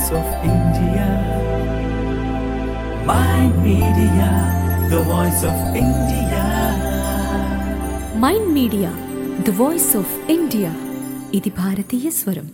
voice of India. Mind Media, the voice of India. Mind media the voice of India ఇది భారతీయ స్వరం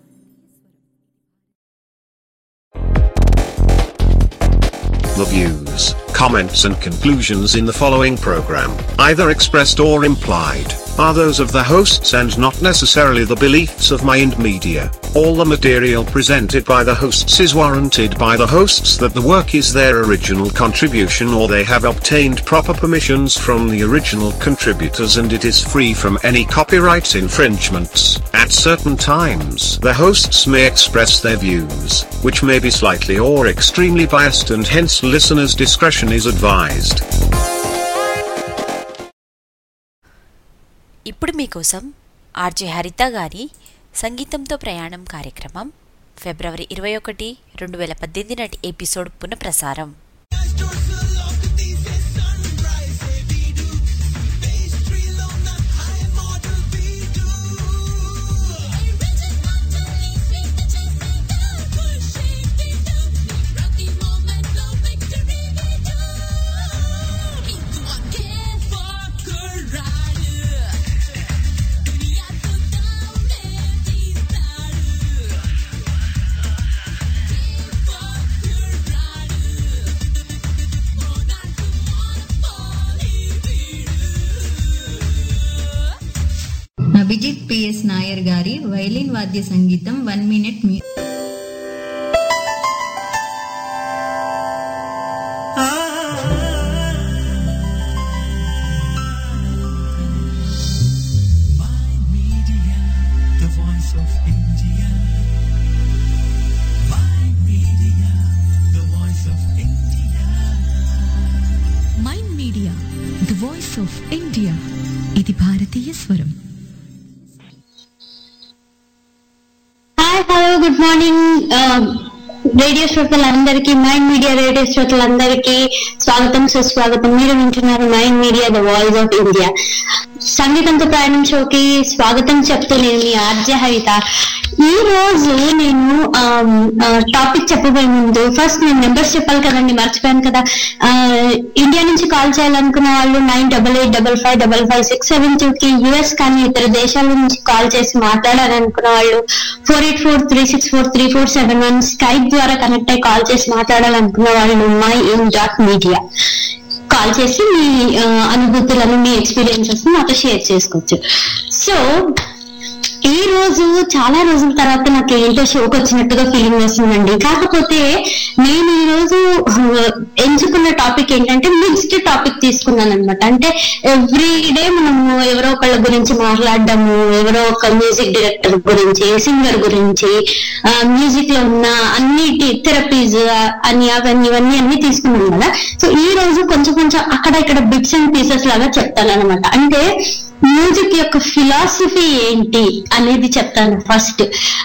The views, comments, and conclusions in the following program, either expressed or implied, are those of the hosts and not necessarily the beliefs of Mind Media. All the material presented by the hosts is warranted by the hosts that the work is their original contribution or they have obtained proper permissions from the original contributors and it is free from any copyright infringements. At certain times, the hosts may express their views, which may be slightly or extremely biased and hence listeners' discretion is advised. ఇప్పుడు మీకోసం RJ హరిత గారి సంగీతంతో ప్రయాణం కార్యక్రమం ఫిబ్రవరి ఇరవై ఒకటి రెండు వేల పద్దెనిమిది నాటి ఎపిసోడ్ పునఃప్రసారం అభిజిత్ పిఎస్ నాయర్ గారి వైలిన్ వాద్య సంగీతం వన్ మినిట్ మ్యూ Mind Media, the voice of India. Mind Media, the voice of India. Mind media the voice of India ఇది భారతీయ స్వరం hi hello good morning radio శ్రోతలందరికీ మైండ్ మీడియా రేడియో శ్రోతలందరికీ స్వాగతం సుస్వాగతం మీరు వింటున్నారు mind media the voice of India సంగీతంతో ప్రయాణం షోకి స్వాగతం చెప్తూ నేను మీ ఆర్జ హరిత ఈ రోజు నేను టాపిక్ చెప్పబోయే ముందు ఫస్ట్ నేను నెంబర్స్ చెప్పాలి కదండి మర్చిపోయాను కదా ఆ, ఇండియా నుంచి కాల్ చేయాలనుకున్న వాళ్ళు nine double eight double five double five six seven two కి యుఎస్ కానీ ఇతర దేశాల నుంచి కాల్ చేసి మాట్లాడాలనుకున్న వాళ్ళు four eight four three six four three four seven one Skype ద్వారా కనెక్ట్ అయ్యి కాల్ చేసి మాట్లాడాలనుకున్న వాళ్ళు my in dot media call చేసి మీ ఆ, అనుభూతులను మీ ఎక్స్పీరియన్సెస్ నాతో షేర్ చేసుకోవచ్చు సో ఈ రోజు చాలా రోజుల తర్వాత నాకు ఏంటో షోకి వచ్చినట్టుగా ఫీలింగ్ వస్తుందండి కాకపోతే నేను ఈ రోజు ఆ, ఎంచుకున్న టాపిక్ ఏంటంటే మిక్స్డ్ టాపిక్ తీసుకున్నాను అనమాట అంటే ఎవ్రీ డే మనము ఎవరో ఒకళ్ళ గురించి మాట్లాడడము ఎవరో ఒక మ్యూజిక్ డైరెక్టర్ గురించి సింగర్ గురించి మ్యూజిక్ లో ఉన్న అన్నిటి థెరపీస్ అని అవన్నీ ఇవన్నీ అన్ని తీసుకున్నాం కదా సో ఈ రోజు కొంచెం కొంచెం అక్కడ ఇక్కడ బిట్స్ అండ్ పీసెస్ లాగా చెప్తాను అనమాట అంటే మ్యూజిక్ యొక్క ఫిలాసఫీ ఏంటి అనేది చెప్తాను ఫస్ట్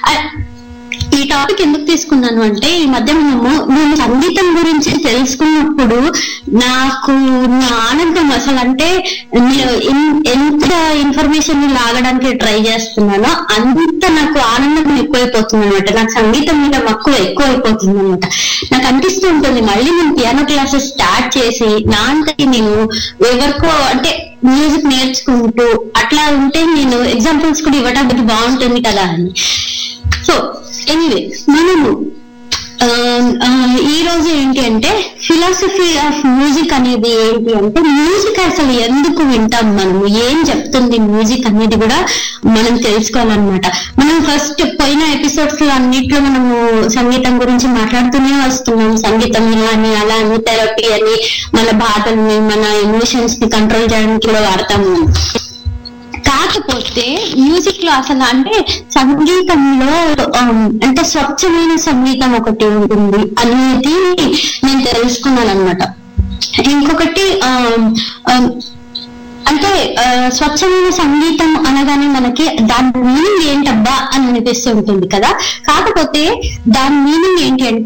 ఈ టాపిక్ ఎందుకు తీసుకున్నాను అంటే ఈ మధ్య మనము నేను సంగీతం గురించి తెలుసుకున్నప్పుడు నాకు నా ఆనందం అసలు అంటే నేను ఎన్- ఎంత ఇన్ఫర్మేషన్ లాగడానికి ట్రై చేస్తున్నానో అంత నాకు ఆనందం ఎక్కువైపోతుంది అనమాట నాకు సంగీతం మీద మక్కువ ఎక్కువైపోతుంది అనమాట నాకు అనిపిస్తూ ఉంటుంది మళ్ళీ నేను పియానో క్లాసెస్ స్టార్ట్ చేసి నా అంతటి నేను ఎవరికో అంటే మ్యూజిక్ నేర్చుకుంటూ అట్లా ఉంటే నేను ఎగ్జాంపుల్స్ కూడా ఇవ్వడానికి బాగుంటుంది కదా అని సో ఎనీవే మనము ఆ, ఆ, ఈ రోజు ఏంటి అంటే ఫిలాసఫీ ఆఫ్ మ్యూజిక్ అనేది ఏంటి అంటే మ్యూజిక్ అసలు ఎందుకు వింటాం మనము ఏం చెప్తుంది మ్యూజిక్ అనేది కూడా మనం తెలుసుకోవాలన్నమాట మనం ఫస్ట్ పోయిన ఎపిసోడ్స్ లో అన్నిట్లో మనము సంగీతం గురించి మాట్లాడుతూనే వస్తున్నాం సంగీతం ఇలా అని అలా అని థెరపీ అని మన బాధల్ని మన ఎమోషన్స్ ని కంట్రోల్ చేయడానికి కూడా వాడతాము కాకపోతే మ్యూజిక్ లో అసలు అంటే సంగీతంలో ఆమ్, అంటే స్వచ్ఛమైన సంగీతం ఒకటి ఉంటుంది అనేది నేను తెలుసుకున్నాను అనమాట ఇంకొకటి ఆమ్, ఆమ్, అంటే ఆ, స్వచ్ఛమైన సంగీతం అనగానే మనకి దాని మీనింగ్ ఏంటబ్బా అని అనిపిస్తూ ఉంటుంది కదా కాకపోతే దాని మీనింగ్ ఏంటి అంటే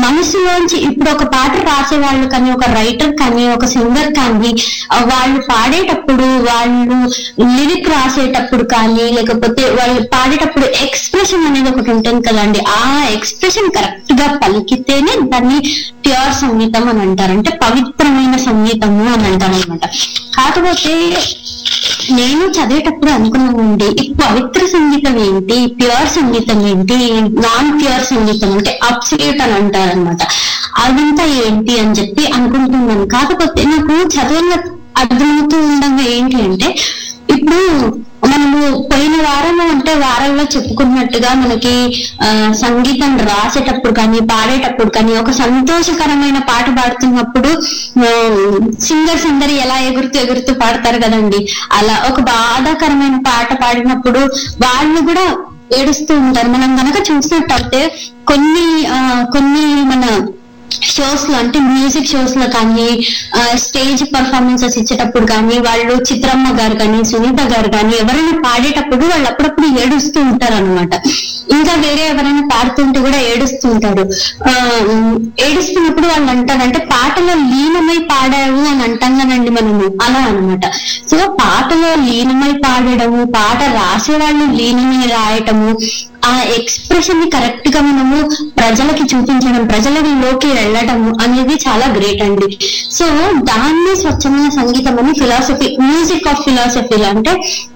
మనసులోంచి ఇప్పుడు ఒక పాట రాసే వాళ్ళు కానీ ఒక రైటర్ కానీ ఒక సింగర్ కానీ ఆ, వాళ్ళు పాడేటప్పుడు వాళ్ళు లిరిక్ రాసేటప్పుడు కానీ లేకపోతే వాళ్ళు పాడేటప్పుడు ఎక్స్ప్రెషన్ అనేది ఒకటి ఉంటుంది కదండి ఆ ఎక్స్ప్రెషన్ కరెక్ట్ గా పలికితేనే దాన్ని ప్యూర్ సంగీతం అని అంటారు అంటే పవిత్రమైన సంగీతము అని అంటారు అనమాట కాకపోతే నేను చదివేటప్పుడు అనుకున్నానండి ఈ పవిత్ర సంగీతం ఏంటి ప్యూర్ సంగీతం ఏంటి నాన్ ప్యూర్ సంగీతం అంటే అబ్సల్యూట్ అని అంటారు అనమాట అదంతా ఏంటి అని చెప్పి అనుకుంటున్నాను కాకపోతే నాకు చదువులో అర్థమవుతూ ఉండగా ఏంటి అంటే ఇప్పుడు మనము పోయిన వారం అంటే వారంలో చెప్పుకున్నట్టుగా మనకి ఆ, సంగీతం రాసేటప్పుడు కానీ పాడేటప్పుడు కానీ ఒక సంతోషకరమైన పాట పాడుతున్నప్పుడు సింగర్స్ అందరు ఎలా ఎగురుతూ ఎగురుతూ పాడతారు కదండి అలా ఒక బాధాకరమైన పాట పాడినప్పుడు వాళ్ళు కూడా ఏడుస్తూ ఉంటారు మనం గనక చూసినట్టయితే కొన్ని ఆ, కొన్ని మన షోస్ లో అంటే మ్యూజిక్ షోస్ లో కానీ స్టేజ్ పర్ఫార్మెన్సెస్ ఇచ్చేటప్పుడు కానీ వాళ్ళు చిత్రమ్మ గారు కానీ సునీత గారు కానీ ఎవరైనా పాడేటప్పుడు వాళ్ళు అప్పుడప్పుడు ఏడుస్తూ ఉంటారు అనమాట ఇంకా వేరే ఎవరైనా పాడుతుంటే కూడా ఏడుస్తూ ఉంటారు ఆ, ఉమ్, ఏడుస్తున్నప్పుడు వాళ్ళు అంటారు అంటే పాటలో లీనమై పాడావు అని అంటాం కదండి మనము అలా అన్నమాట సో పాటలో లీనమై పాడడము పాట రాసే వాళ్ళు లీనమై రాయటము ఆ ఎక్స్ప్రెషన్ ని కరెక్ట్ గా మనము ప్రజలకి చూపించడం ప్రజలలోకి వెళ్ళడము అనేది చాలా గ్రేట్ అండి సో దాన్ని స్వచ్ఛమైన సంగీతం అని ఫిలాసఫీ మ్యూజిక్ ఆఫ్ ఫిలాసఫీ అంటే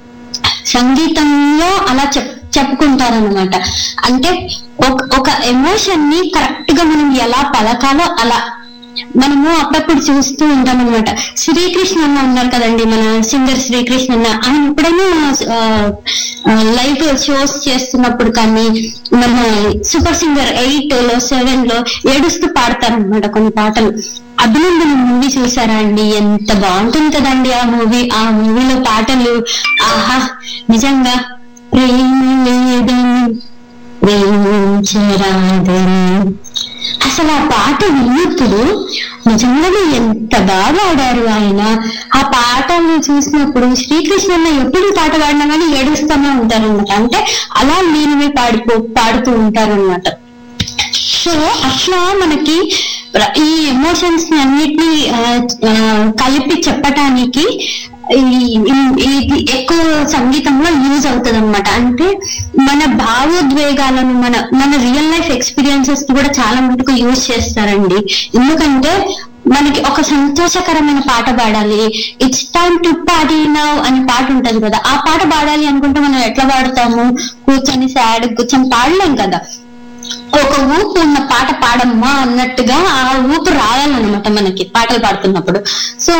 సంగీతంలో అలా చెప్ చెప్పుకుంటారనమాట అంటే ఒక- ఒక ఎమోషన్ ని కరెక్ట్ గా మనం ఎలా పలకాలో అలా మనము అప్పుడప్పుడు చూస్తూ ఉంటాం అనమాట శ్రీకృష్ణ అన్న ఉన్నారు కదండి మన సింగర్ శ్రీకృష్ణ అన్న ఆయన ఎప్పుడైనా లైవ్ షోస్ చేస్తున్నప్పుడు కానీ మన సూపర్ సింగర్ ఎయిట్ లో సెవెన్ లో ఏడుస్తూ పాడతారనమాట కొన్ని పాటలు అభినందన మూవీ చూసారా అండి ఎంత బాగుంటుంది కదండి ఆ మూవీ ఆ మూవీలో పాటలు ఆహా నిజంగా ప్రేమ లేదని ప్రేమించరాదని అసలు ఆ పాట విన్నప్పుడు నిజంగానే ఎంత బాగా ఆడారు ఆయన ఆ పాటలు చూసినప్పుడు శ్రీకృష్ణన్న ఎప్పుడు పాట పాడినా కానీ ఏడుస్తూనే ఉంటారు అనమాట అంటే అలా లీనమే పాడిపో పాడుతూ ఉంటారు అనమాట సో అట్లా మనకి ప్ర- ఈ ఎమోషన్స్ ని అన్నిటిని ఆ, ఆ, కలిపి చెప్పటానికి ఈ- ఈ- ఇది ఎక్కువ సంగీతంలో యూజ్ అవుతుంది అనమాట అంటే మన భావోద్వేగాలను మన మన రియల్ లైఫ్ ఎక్స్పీరియన్సెస్ కూడా చాలా మటుకు యూజ్ చేస్తారండి ఎందుకంటే మనకి ఒక సంతోషకరమైన పాట పాడాలి it's time to party now అనే పాట ఉంటది కదా ఆ పాట పాడాలి అనుకుంటే మనం ఎట్లా పాడతాము కూర్చొని సాడ్ కూర్చొని పాడలేం కదా ఒక ఊపు ఉన్న పాట పాడమ్మా అన్నట్టుగా ఆ ఊపు రావాలన్నమాట మనకి పాటలు పాడుతున్నప్పుడు సో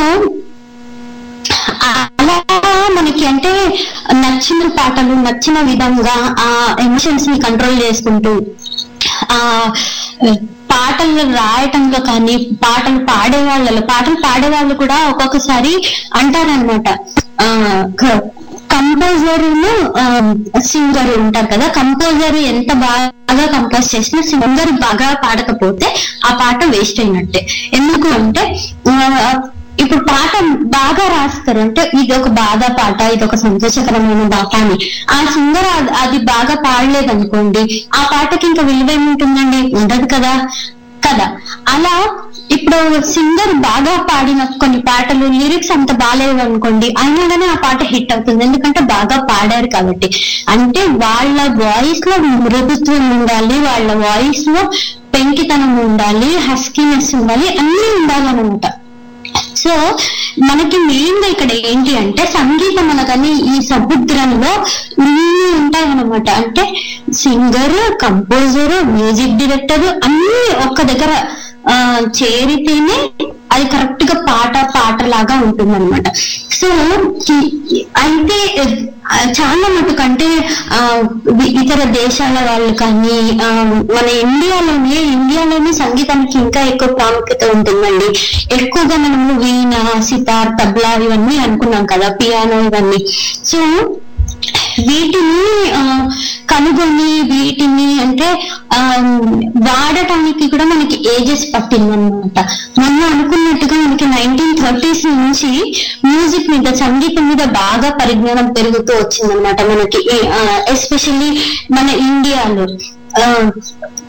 అలా మనకి అంటే నచ్చిన పాటలు నచ్చిన విధంగా ఆ ఎమోషన్స్ ని కంట్రోల్ చేసుకుంటూ ఆ పాటలు రాయటంలో కానీ పాటలు పాడే వాళ్ళలో పాటలు పాడే వాళ్ళు కూడా ఒక్కొక్కసారి అంటారనమాట ఆ కంపోజర్ సింగర్ ఉంటారు కదా కంపోజర్ ఎంత బాగా కంపోజ్ చేసినా సింగర్ బాగా పాడకపోతే ఆ పాట వేస్ట్ అయినట్టే ఎందుకు అంటే ఆ, ఇప్పుడు పాట బాగా రాస్తారు అంటే ఇది ఒక బాధ పాట ఇది ఒక సంతోషకరమైన పాట అని ఆ సింగర్ అది- అది బాగా పాడలేదు అనుకోండి ఆ పాటకి ఇంకా విలువ ఏముంటుందండి ఉండదు కదా కదా అలా ఇప్పుడు సింగర్ బాగా పాడిన కొన్ని పాటలు లిరిక్స్ అంత బాగాలేవు అనుకోండి అయినా కానీ ఆ పాట హిట్ అవుతుంది ఎందుకంటే బాగా పాడారు కాబట్టి అంటే వాళ్ళ వాయిస్ లో మృదుత్వం ఉండాలి వాళ్ళ వాయిస్ లో పెంకితనం ఉండాలి హస్కీనెస్ ఉండాలి అన్ని ఉండాలన్నమాట సో మనకి మెయిన్ గా ఇక్కడ ఏంటి అంటే సంగీతం అనగానే ఈ సముద్రంలో ఇన్ని ఉంటాయన్నమాట అంటే సింగర్ కంపోజర్ మ్యూజిక్ డైరెక్టర్ అన్ని ఒక్క దగ్గర ఆ చేరితేనే అది కరెక్ట్ గా పాట పాట లాగా ఉంటుంది అనమాట సో ఈ- అయితే ఆ, చాలా మటుకు అంటే ఆ, వి- ఇతర దేశాల వాళ్ళు కానీ ఆ, మన ఇండియాలోనే ఇండియాలోనే సంగీతానికి ఇంకా ఎక్కువ ప్రాముఖ్యత ఉంటుందండి ఎక్కువగా మనము వీణ సితార్ తబలా ఇవన్నీ అనుకున్నాం కదా పియానో ఇవన్నీ సో వీటిని ఆ, కనుగొని వీటిని అంటే ఆ, వాడటానికి కూడా మనకి ఏజెస్ పట్టిందన్నమాట మొన్న అనుకున్నట్టుగా మనకి నైన్టీన్ థర్టీస్ నుంచి మ్యూజిక్ మీద సంగీతం మీద బాగా పరిజ్ఞానం పెరుగుతూ వచ్చిందన్నమాట మనకి ఎస్పెషల్లీ మన ఇండియాలో ఆ,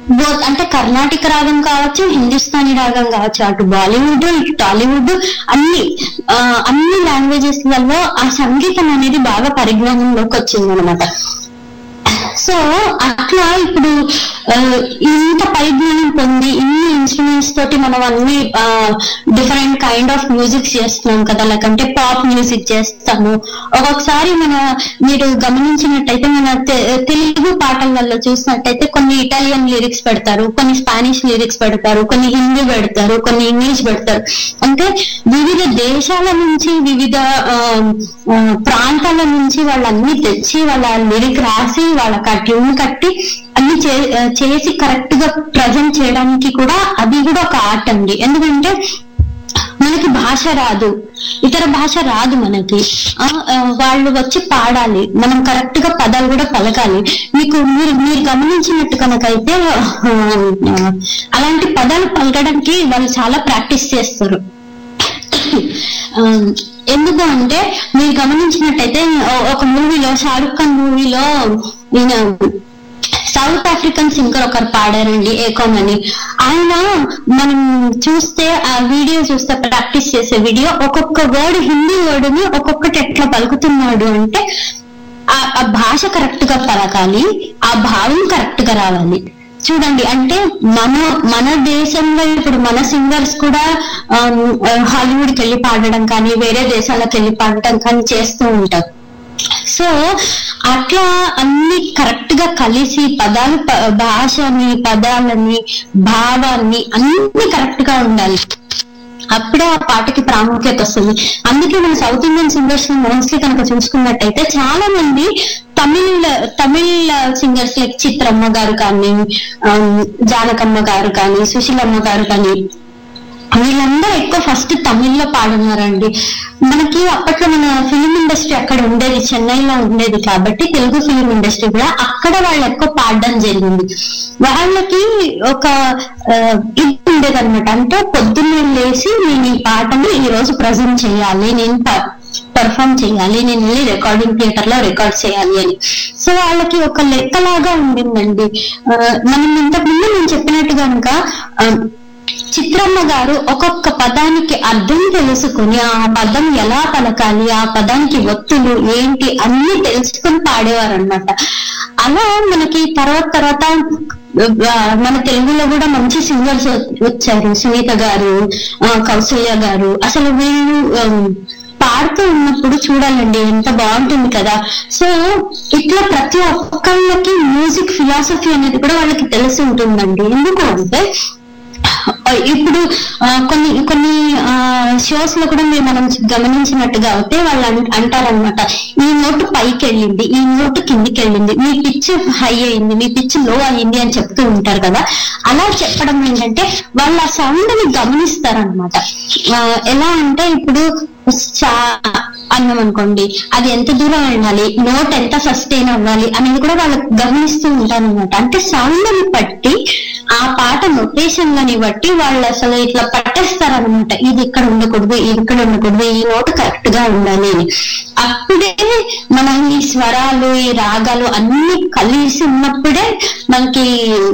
బోత్ అంటే కర్ణాటక రాగం కావచ్చు హిందుస్థానీ రాగం కావచ్చు అటు బాలీవుడ్ ఇటు టాలీవుడ్ అన్ని ఆ, అన్ని లాంగ్వేజెస్ లలో ఆ సంగీతం అనేది బాగా పరిజ్ఞానంలోకి వచ్చింది అనమాట సో అట్లా ఇప్పుడు ఆ, ఇంత పరిజ్ఞానం పొంది ఇన్ని ఇన్స్ట్రుమెంట్స్ తోటి మనం అన్ని డిఫరెంట్ కైండ్ ఆఫ్ మ్యూజిక్ చేస్తున్నాం కదా లేకంటే పాప్ మ్యూజిక్ చేస్తాము ఒక్కొక్కసారి మన మీరు గమనించినట్టయితే మన తె- తెలుగు పాటలలో చూసినట్టయితే కొన్ని ఇటాలియన్ లిరిక్స్ పెడతారు కొన్ని స్పానిష్ లిరిక్స్ పెడతారు కొన్ని హిందీ పెడతారు కొన్ని ఇంగ్లీష్ పెడతారు అంటే వివిధ దేశాల నుంచి వివిధ ఆ, ఆ, ప్రాంతాల నుంచి వాళ్ళన్ని తెచ్చి వాళ్ళ లిరిక్ రాసి వాళ్ళకి ఆ ట్యూన్ కట్టి అన్ని చే- ఆ, చేసి కరెక్ట్ గా ప్రజెంట్ చేయడానికి కూడా అది కూడా ఒక ఆర్ట్ అండి ఎందుకంటే మనకి భాష రాదు ఇతర భాష రాదు మనకి ఆ, ఆ, వాళ్ళు వచ్చి పాడాలి మనం కరెక్ట్ గా పదాలు కూడా పలకాలి మీకు మీరు మీరు గమనించినట్టు కనుకైతే ఆ, ఆ, అలాంటి పదాలు పలకడానికి వాళ్ళు చాలా ప్రాక్టీస్ చేస్తారు ఆ, ఎందుకు అంటే మీరు గమనించినట్టయితే ఓ- ఒక మూవీలో షారుఖ్ ఖాన్ మూవీలో ఈయన సౌత్ ఆఫ్రికన్ సింగర్ ఒకరు పాడారండి ఏకోమ్ అని ఆయన మనం చూస్తే ఆ వీడియో చూస్తే ప్రాక్టీస్ చేసే వీడియో ఒక్కొక్క వర్డ్ హిందీ వర్డ్ ని ఒక్కొక్కటి ఎట్లా పలుకుతున్నాడు అంటే ఆ ఆ భాష కరెక్ట్ గా పలకాలి ఆ భావం కరెక్ట్ గా రావాలి చూడండి అంటే మన మన దేశంలో ఇప్పుడు మన సింగర్స్ కూడా హాలీవుడ్కి వెళ్ళి పాడడం కానీ వేరే దేశాలకు వెళ్ళి పాడడం కానీ చేస్తూ ఉంటారు సో అట్లా అన్ని కరెక్ట్ గా కలిసి పదాలు ప- భాషని పదాలని భావాన్ని అన్ని కరెక్ట్ గా ఉండాలి అప్పుడే ఆ పాటకి ప్రాముఖ్యత వస్తుంది అందుకే మన సౌత్ ఇండియన్ సింగర్స్ మోస్ట్లీ కనుక చూసుకున్నట్టయితే చాలా మంది తమిళ తమిళ సింగర్స్ లైక్ చిత్రమ్మ గారు కానీ ఆమ్, జానకమ్మ గారు కానీ సుశీలమ్మ గారు కానీ వీళ్ళందరూ ఎక్కువ ఫస్ట్ తమిళ్లో పాడున్నారండి మనకి అప్పట్లో మన ఫిలిం ఇండస్ట్రీ అక్కడ ఉండేది చెన్నైలో ఉండేది కాబట్టి తెలుగు ఫిలిం ఇండస్ట్రీ కూడా అక్కడ వాళ్ళు ఎక్కువ పాడడం జరిగింది వాళ్ళకి ఒక ఆ, ఇది ఉండేది అనమాట అంటే పొద్దున్నే లేచి నేను ఈ పాటని ఈ రోజు ప్రజెంట్ చేయాలి నేను పర్ఫామ్ చేయాలి నేను వెళ్ళి రికార్డింగ్ థియేటర్ లో రికార్డ్ చేయాలి అని సో వాళ్ళకి ఒక లెక్కలాగా ఉండిందండి ఆ, మనం ఇంతకు ముందు నేను చెప్పినట్టు కనుక చిత్రమ్మ గారు ఒక్కొక్క పదానికి అర్థం తెలుసుకుని ఆ పదం ఎలా పలకాలి ఆ పదానికి ఒత్తులు ఏంటి అన్ని తెలుసుకుని పాడేవారు అనమాట అలా మనకి తర్వాత తర్వాత ఆ, మన తెలుగులో కూడా మంచి సింగర్స్ వచ్చారు సునీత గారు ఆ, కౌసల్య గారు అసలు వీళ్ళు ఆమ్, పాడుతూ ఉన్నప్పుడు చూడాలండి ఎంత బాగుంటుంది కదా సో ఇట్లా ప్రతి ఒక్కళ్ళకి మ్యూజిక్ ఫిలాసఫీ అనేది కూడా వాళ్ళకి తెలిసి ఉంటుందండి ఎందుకు అంటే ఇప్పుడు ఆ, కొన్ని కొన్ని షోస్ లో కూడా మీరు మనం గమనించినట్టుగా అయితే వాళ్ళు అన్- అంటారన్నమాట ఈ నోటు పైకి వెళ్ళింది ఈ నోటు కిందికి వెళ్ళింది మీ పిచ్ హై అయింది మీ పిచ్ లో అయింది అని చెప్తూ ఉంటారు కదా అలా చెప్పడం ఏంటంటే వాళ్ళు ఆ సౌండ్ ని గమనిస్తారనమాట ఎలా అంటే ఇప్పుడు చా- అన్నం అనుకోండి అది ఎంత దూరం వెళ్ళాలి నోట్ ఎంత సస్టైన్ అవ్వాలి అనేది కూడా వాళ్ళు గమనిస్తూ ఉంటారు అనమాట అంటే సౌండ్ ని బట్టి ఆ పాట నొటేషన్ లని బట్టి వాళ్ళు అసలు ఇట్లా పట్టేస్తారనమాట ఇది ఇక్కడ ఉండకూడదు ఇది ఇక్కడ ఉండకూడదు ఈ నోట్ కరెక్ట్ గా ఉండాలి అని అప్పుడే మనం ఈ స్వరాలు ఈ రాగాలు అన్ని కలిసి ఉన్నప్పుడే మనకి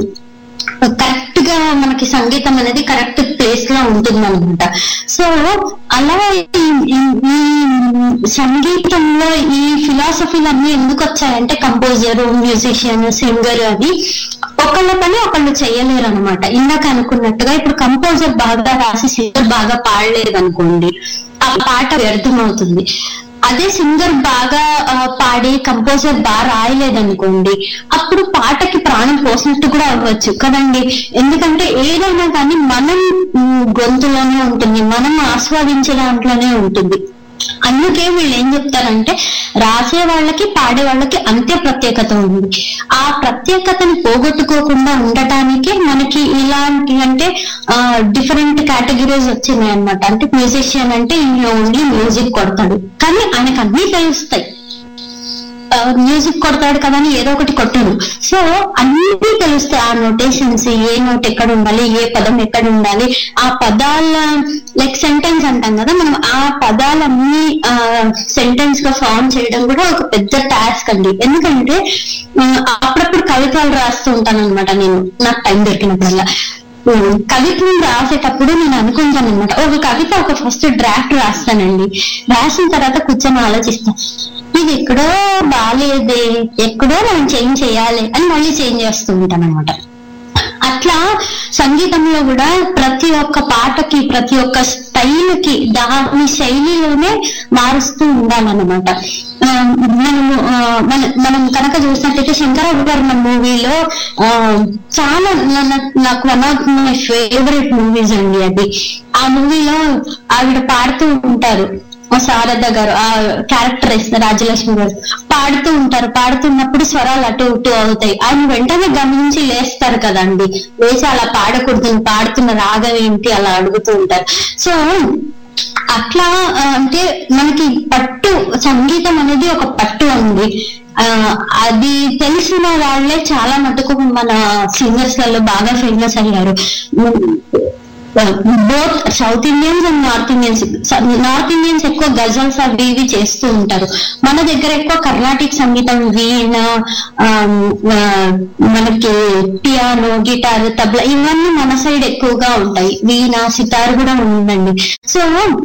కరెక్ట్ గా మనకి సంగీతం అనేది కరెక్ట్ ప్లేస్ లో ఉంటుంది అనమాట సో అలా ఈ- ఈ- ఈ సంగీతంలో ఈ ఫిలాసఫీలు అన్ని ఎందుకు వచ్చాయంటే కంపోజర్ మ్యూజిషియన్ సింగర్ అని ఒకళ్ళ పని ఒకళ్ళు చేయలేరు అనమాట ఇందాక అనుకున్నట్టుగా ఇప్పుడు కంపోజర్ బాగా రాసి సింగర్ బాగా పాడలేదు అనుకోండి ఆ పాట వ్యర్థమవుతుంది అదే సింగర్ బాగా ఆ, పాడి కంపోజర్ బాగా రాయలేదనుకోండి అప్పుడు పాటకి ప్రాణం పోసినట్టు కూడా అవ్వచ్చు కదండి ఎందుకంటే ఏదైనా కానీ మనం ఉమ్, గొంతులోనే ఉంటుంది మనం ఆస్వాదించే దాంట్లోనే ఉంటుంది అందుకే వీళ్ళు ఏం చెప్తారంటే రాసే వాళ్ళకి పాడే వాళ్ళకి అంతే ప్రత్యేకత ఉంది ఆ ప్రత్యేకతని పోగొట్టుకోకుండా ఉండటానికి మనకి ఇలాంటి అంటే డిఫరెంట్ కేటగిరీస్ వచ్చినాయి అన్నమాట అంటే మ్యూజిషియన్ అంటే ఈయన ఓన్లీ మ్యూజిక్ కొడతాడు కానీ ఆయనకు అన్ని తెలుస్తాయి మ్యూజిక్ కొడతాడు కదా అని ఏదో ఒకటి కొట్టడు సో అన్ని తెలుస్తాయి ఆ నోటేషన్స్ ఏ నోట్ ఎక్కడ ఉండాలి ఏ పదం ఎక్కడ ఉండాలి ఆ పదాల లైక్ సెంటెన్స్ అంటాం కదా మనం ఆ పదాలన్నీ సెంటెన్స్ గా ఫామ్ చేయడం కూడా ఒక పెద్ద టాస్క్ అండి ఎందుకంటే ఆ, అప్పుడప్పుడు కవితలు రాస్తూ ఉంటాను అనమాట నేను నాకు టైం దొరికినప్పుడల్లా ఉమ్, కవిత్వం రాసేటప్పుడు నేను అనుకుంటాను అనమాట ఒక కవిత ఒక ఫస్ట్ డ్రాఫ్ట్ రాస్తానండి రాసిన తర్వాత కూర్చొని ఆలోచిస్తా ఇది ఎక్కడో బాగాలేదే ఎక్కడో మనం చేంజ్ చేయాలి అని మళ్ళీ చేంజ్ చేస్తూ ఉంటాను అనమాట అట్లా సంగీతంలో కూడా ప్రతి ఒక్క పాటకి ప్రతి ఒక్క స్టైల్ కి దాని శైలిలోనే మారుస్తూ ఉండాలన్నమాట ఆ, మనము ఆ, మన- మనం కనుక చూసినట్టయితే శంకరాభరణం మూవీలో ఆ చాలా నా- నా- నాకు one of my favourite movies అండి అది ఆ మూవీలో ఆవిడ పాడుతూ ఉంటారు ఆ శారద గారు ఆ క్యారెక్టర్ ఇస్తున్న రాజలక్ష్మి గారు పాడుతూ ఉంటారు పాడుతున్నప్పుడు స్వరాలు అటు ఇటు అవుతాయి ఆయన వెంటనే గమనించి లేస్తారు కదండి లేచి అలా పాడకూడదు నువ్వు పాడుతున్న రాగం ఏంటి అలా అడుగుతూ ఉంటారు సో అట్లా ఆ, అంటే మనకి పట్టు సంగీతం అనేది ఒక పట్టు ఉంది ఆ అది తెలిసిన వాళ్ళే చాలా మటుకు మన సింగర్స్ లలో బాగా ఫేమస్ అయ్యారు both south Indians and north Indians north Indians ఎక్కువ గజల్స్ అవి ఇవి చేస్తూ ఉంటారు మన దగ్గర ఎక్కువ కర్ణాటిక్ సంగీతం వీణ ఆమ్, ఆ, మనకి పియానో గిటార్ తబలా ఇవన్నీ మన సైడ్ ఎక్కువగా ఉంటాయి వీణ సితార్ కూడా ఉందండి సో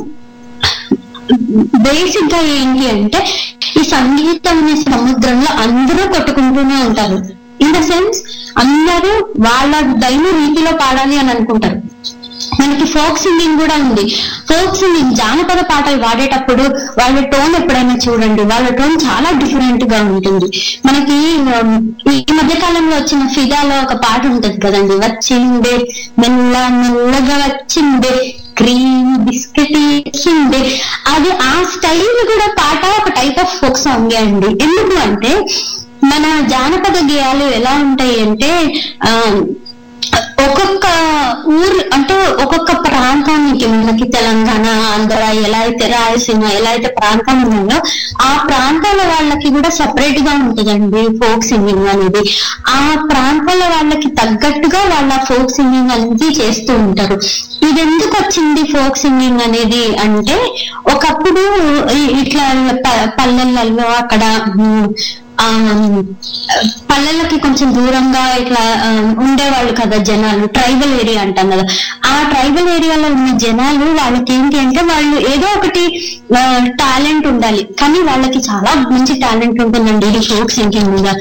బేసిక్ గా ఏంటి అంటే ఈ సంగీతం అనే సముద్రంలో అందరూ కొట్టుకుంటూనే ఉంటారు ఇన్ ద సెన్స్ అందరూ వాళ్ళ దైన రీతిలో పాడాలి అని అనుకుంటారు మనకి ఫోక్ సింగింగ్ కూడా ఉంది ఫోక్ సింగింగ్ జానపద పాటలు పాడేటప్పుడు వాళ్ళ టోన్ ఎప్పుడైనా చూడండి వాళ్ళ టోన్ చాలా డిఫరెంట్ గా ఉంటుంది మనకి ఉమ్, ఈ మధ్య కాలంలో వచ్చిన ఫిదాలో ఒక పాట ఉంటది కదండి వచ్చిండే మెల్ల మెల్లగా వచ్చిండే క్రీమ్ బిస్కెట్ ఇచ్చిండే అది ఆ స్టైల్ కూడా పాట ఒక టైప్ ఆఫ్ ఫోక్ సాంగ్ అండి ఎందుకు అంటే మన జానపద గేయాలు ఎలా ఉంటాయి అంటే ఆ ఒక్కొక్క ఊరు అంటే ఒక్కొక్క ప్రాంతానికి మనకి తెలంగాణ ఆంధ్ర ఎలా అయితే రాయలసీమ ఎలా అయితే ప్రాంతాలు ఉన్నాయో ఆ ప్రాంతాల వాళ్ళకి కూడా సపరేట్ గా ఉంటుందండి ఫోక్ సింగింగ్ అనేది ఆ ప్రాంతాల వాళ్ళకి తగ్గట్టుగా వాళ్ళ ఫోక్ సింగింగ్ అనేది చేస్తూ ఉంటారు ఇది ఎందుకు వచ్చింది ఫోక్ సింగింగ్ అనేది అంటే ఒకప్పుడు ఈ- ఇట్లా ప- పల్లెలలో అక్కడ ఉమ్, ఆ పల్లెలకి కొంచెం దూరంగా ఇట్లా ఆ, ఉండేవాళ్ళు కదా జనాలు ట్రైబల్ ఏరియా అంటాం కదా ఆ ట్రైబల్ ఏరియాలో ఉన్న జనాలు వాళ్ళకి ఏంటి అంటే వాళ్ళు ఏదో ఒకటి టాలెంట్ ఉండాలి కానీ వాళ్ళకి చాలా మంచి టాలెంట్ ఉంటుందండి ఇది ఫోక్ సింగింగ్ మీద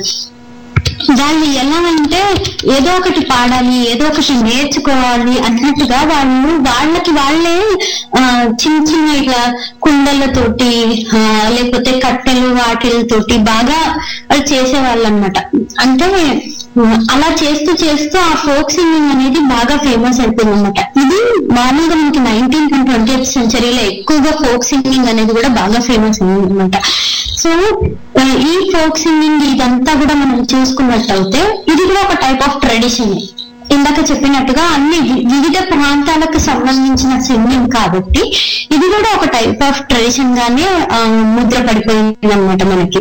వాళ్ళు ఎలా అంటే ఏదో ఒకటి పాడాలి ఏదో ఒకటి నేర్చుకోవాలి అన్నట్టుగా వాళ్ళు వాళ్ళకి వాళ్ళే ఆ, చిన్న చిన్న ఇట్లా కుండలతోటి ఆ, లేకపోతే కట్టెలు వాటిలతోటి బాగా వాళ్ళు చేసేవాళ్ళు అనమాట అంటే ఉమ్, అలా చేస్తూ చేస్తూ ఆ ఫోక్ సింగింగ్ అనేది బాగా ఫేమస్ అయిపోయింది అనమాట ఇది మామూలుగా మనకి నైన్టీన్త్ అండ్ ట్వంటీ సెంచరీలో ఎక్కువగా ఫోక్ సింగింగ్ అనేది కూడా బాగా ఫేమస్ అయింది అనమాట సో ఆ, ఈ ఫోక్ సింగింగ్ ఇదంతా కూడా మనం చూసుకున్నట్టయితే ఇది కూడా ఒక టైప్ ఆఫ్ ట్రెడిషన్ ఇందాక చెప్పినట్టుగా అన్ని వి- వివిధ ప్రాంతాలకు సంబంధించిన సింగింగ్ కాబట్టి ఇది కూడా ఒక టైప్ ఆఫ్ ట్రెడిషన్ గానే ఆ, ముద్ర పడిపోయింది అనమాట మనకి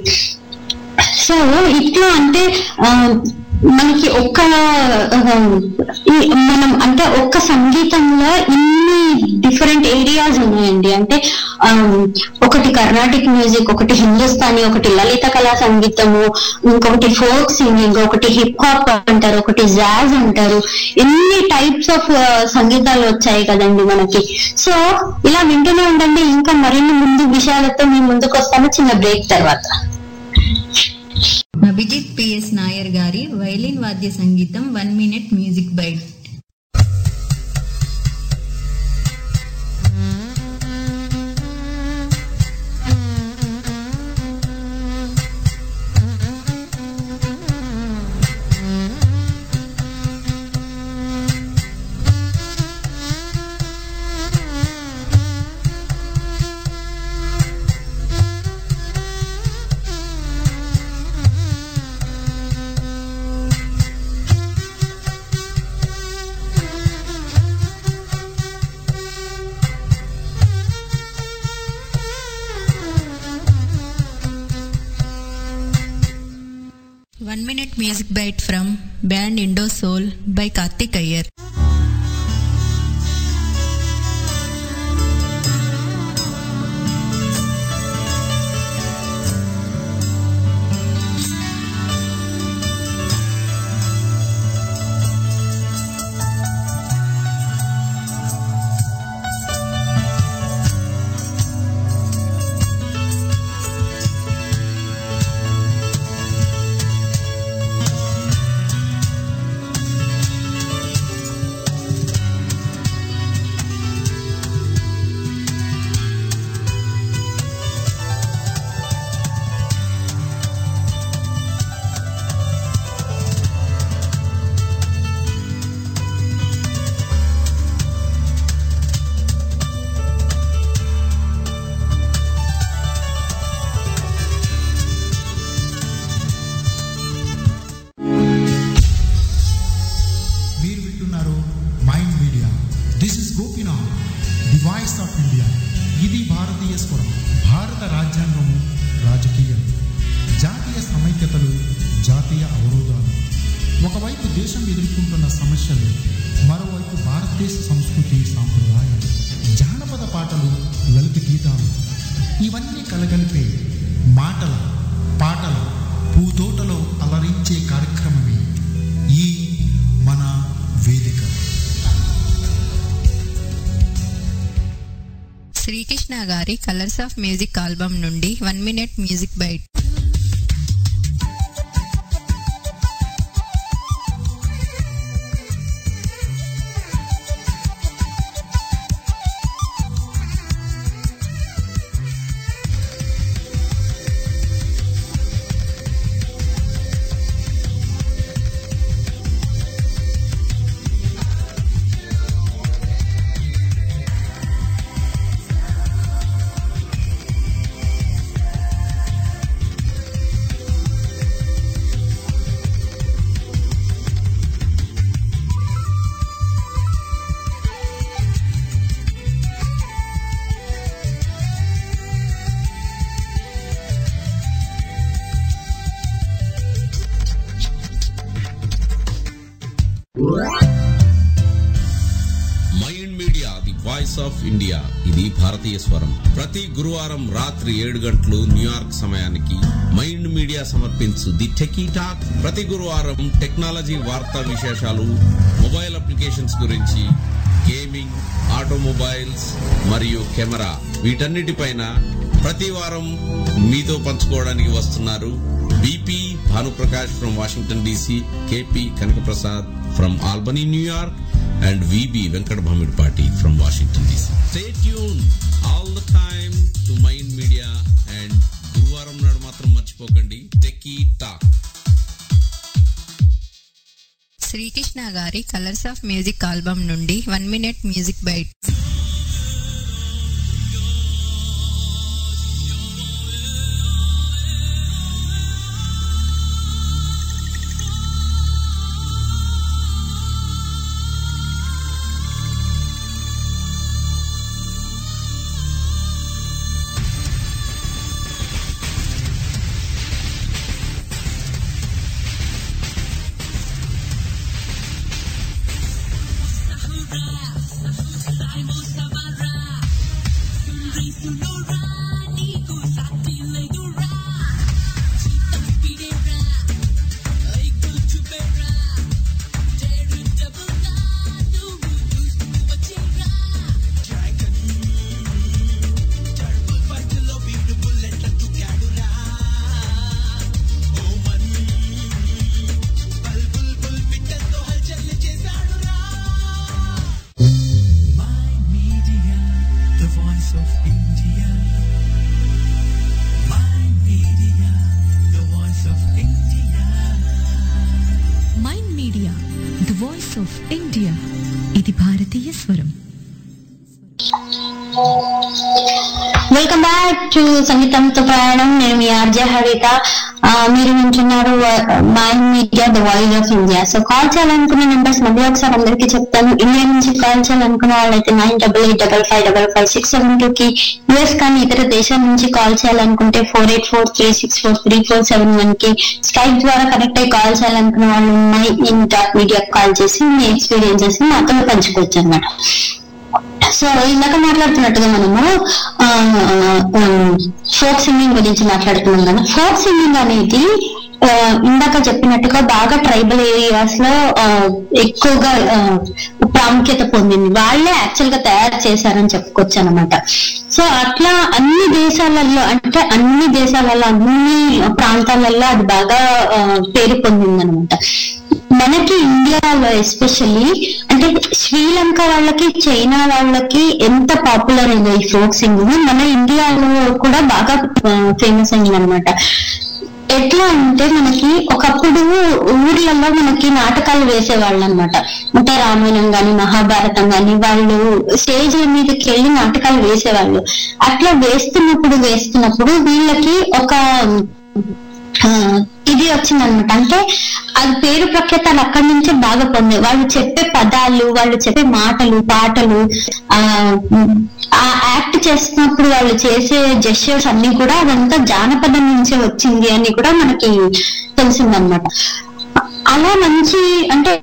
సో ఇట్లా అంటే ఆ, మనకి ఒక్క ఆ, ఈ- మనం అంటే ఒక్క సంగీతంలో ఇన్ని డిఫరెంట్ ఏరియాస్ ఉన్నాయండి అంటే ఆ, ఒకటి కర్ణాటిక్ మ్యూజిక్ ఒకటి హిందుస్థానీ ఒకటి లలిత కళా సంగీతము ఇంకొకటి ఫోక్ సింగింగ్ ఒకటి హిప్ హాప్ అంటారు ఒకటి జాజ్ అంటారు ఎన్ని టైప్స్ ఆఫ్ సంగీతాలు వచ్చాయి కదండి మనకి సో ఇలా వింటూనే ఉండండి ఇంకా మరిన్ని ముందు విషయాలతో మీ ముందుకు వస్తాను చిన్న బ్రేక్ తర్వాత అభిజిత్ పిఎస్ నాయర్ గారి వైలిన్ వాద్య సంగీతం one minute music bite Thank One minute music bite from band Indo Soul by Karthik Iyer. మీరు వింటున్నారు mind media this is Gopinath the voice of India ఇది భారతీయ స్వరం భారత రాజ్యాంగము రాజకీయం జాతీయ సమైక్యతలు జాతీయ అవరోధాలు ఒకవైపు దేశం ఎదుర్కొంటున్న సమస్యలు మరోవైపు భారతదేశ సంస్కృతి సాంప్రదాయాలు జానపద పాటలు లలిత గీతాలు ఇవన్నీ కలగలిపే మాటల పాటల పూతోటలో అలరించే కార్యక్రమమే ఈ మన వేదిక శ్రీకృష్ణ గారి కలర్స్ ఆఫ్ మ్యూజిక్ ఆల్బమ్ నుండి one minute music bite mind media the voice of India ఇది భారతీయ స్వరం ప్రతి గురువారం రాత్రి ఏడు గంటలు న్యూయార్క్ సమయానికి మైండ్ మీడియా సమర్పించు ది టెకీ టాక్ ప్రతి గురువారం టెక్నాలజీ వార్తా విశేషాలు మొబైల్ అప్లికేషన్స్ గురించి గేమింగ్ ఆటోమొబైల్స్ మరియు కెమెరా వీటన్నిటిపైన ప్రతి వారం మీతో పంచుకోవడానికి వస్తున్నారు BP Bhanuprakash from Washington DC KP Kanakaprasad from Albany New York and VB Venkat Bhamidpati from Washington DC. Stay tuned all the time to Mind Media and గురువారం నాడు మాత్రం మర్చిపోకండి టెకీ టాక్ శ్రీకృష్ణ గారి కలర్స్ ఆఫ్ మ్యూజిక్ ఆల్బమ్ నుండి one minute music bite Mind Media, the voice of India. Mind Media, the voice of India. Mind media the voice of India ఇది భారతీయ స్వరం welcome back to సంగీతంతో ప్రయాణం నేను మీ RJ హరిత ఆ, మీరు వింటున్నారు mind media the voice of India so call చేయాలనుకున్న నెంబర్స్ మళ్ళీ ఒకసారి అందరికీ చెప్తాను ఇండియా నుంచి కాల్ చేయాలనుకున్న వాళ్ళైతే nine double eight double five double five six seven two కి యుఎస్ కానీ ఇతర దేశాల నుంచి కాల్ చేయాలనుకుంటే four eight four three six four three four seven one కి స్కైప్ ద్వారా కనెక్ట్ అయ్యి కాల్ చేయాలనుకున్న వాళ్ళు my in top media call చేసి మీ ఎక్స్పీరియన్సెస్ మాతో పంచుకోవచ్చు అనమాట సో ఇందాక మాట్లాడుతున్నట్టుగా మనము ఫోక్ సింగింగ్ గురించి మాట్లాడుతున్నాం కదా ఫోక్ సింగింగ్ అనేది ఆ, ఇందాక చెప్పినట్టుగా బాగా ట్రైబల్ ఏరియాస్ లో ఆ, ఎక్కువగా ఆ, ప్రాముఖ్యత పొందింది వాళ్ళే యాక్చువల్ గా తయారు చేశారని చెప్పుకోవచ్చు అనమాట సో అట్లా అన్ని దేశాలలో అంటే అన్ని దేశాలలో అన్ని ప్రాంతాలలో అది బాగా ఆ, పేరు పొందింది అనమాట మనకి ఇండియాలో ఎస్పెషల్లీ అంటే శ్రీలంక వాళ్ళకి చైనా వాళ్ళకి ఎంత పాపులర్ అయిందో ఈ ఫోక్ సింగింగ్ మన ఇండియాలో కూడా బాగా ఫేమస్ అయింది అనమాట ఎట్లా అంటే మనకి ఒకప్పుడు ఊర్లలో మనకి నాటకాలు వేసేవాళ్ళు అనమాట అంటే రామాయణం గాని మహాభారతం గాని వాళ్ళు స్టేజ్ మీదకి వెళ్ళి నాటకాలు వేసేవాళ్ళు అట్లా వేస్తున్నప్పుడు వేస్తున్నప్పుడు వీళ్ళకి ఒక ఆ, ఇది వచ్చిందనమాట అంటే అది పేరు ప్రఖ్యాతలు అక్కడి నుంచే బాగా పొందే వాళ్ళు చెప్పే పదాలు వాళ్ళు చెప్పే మాటలు పాటలు ఆ ఆ యాక్ట్ చేస్తున్నప్పుడు వాళ్ళు చేసే జెస్చర్స్ అన్ని కూడా అదంతా జానపదం నుంచే వచ్చింది అని కూడా మనకి తెలిసిందనమాట అలా మంచి అంటే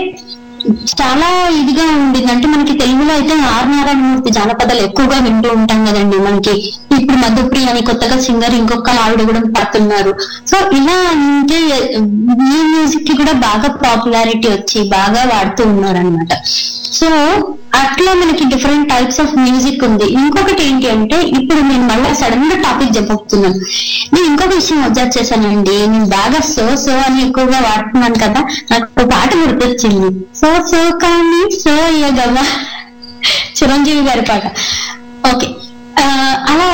చాలా ఇదిగా ఉండింది అంటే మనకి తెలుగులో అయితే ఆర్ నారాయణమూర్తి జానపదాలు ఎక్కువగా వింటూ ఉంటాం కదండి మనకి ఇప్పుడు మధుప్రియ అని కొత్తగా సింగర్ ఇంకొక ఆవిడ కూడా పడుతున్నారు సో ఇలా అంటే ఈ మ్యూజిక్ కి కూడా బాగా పాపులారిటీ వచ్చి బాగా వాడుతూ ఉన్నారు అనమాట సో అట్లా మనకి డిఫరెంట్ టైప్స్ ఆఫ్ మ్యూజిక్ ఉంది ఇంకొకటి ఏంటి అంటే ఇప్పుడు నేను మళ్ళీ సడన్ గా టాపిక్ చెప్పబోతున్నాను నేను ఇంకొక విషయం అబ్జర్వ్ చేశానండి నేను బాగా సో సో అని ఎక్కువగా వాడుతున్నాను కదా నాకు ఒక పాట గుర్తొచ్చింది సో సో కానీ సో అయ్యగవ్వా చిరంజీవి గారి పాట ఓకే అలా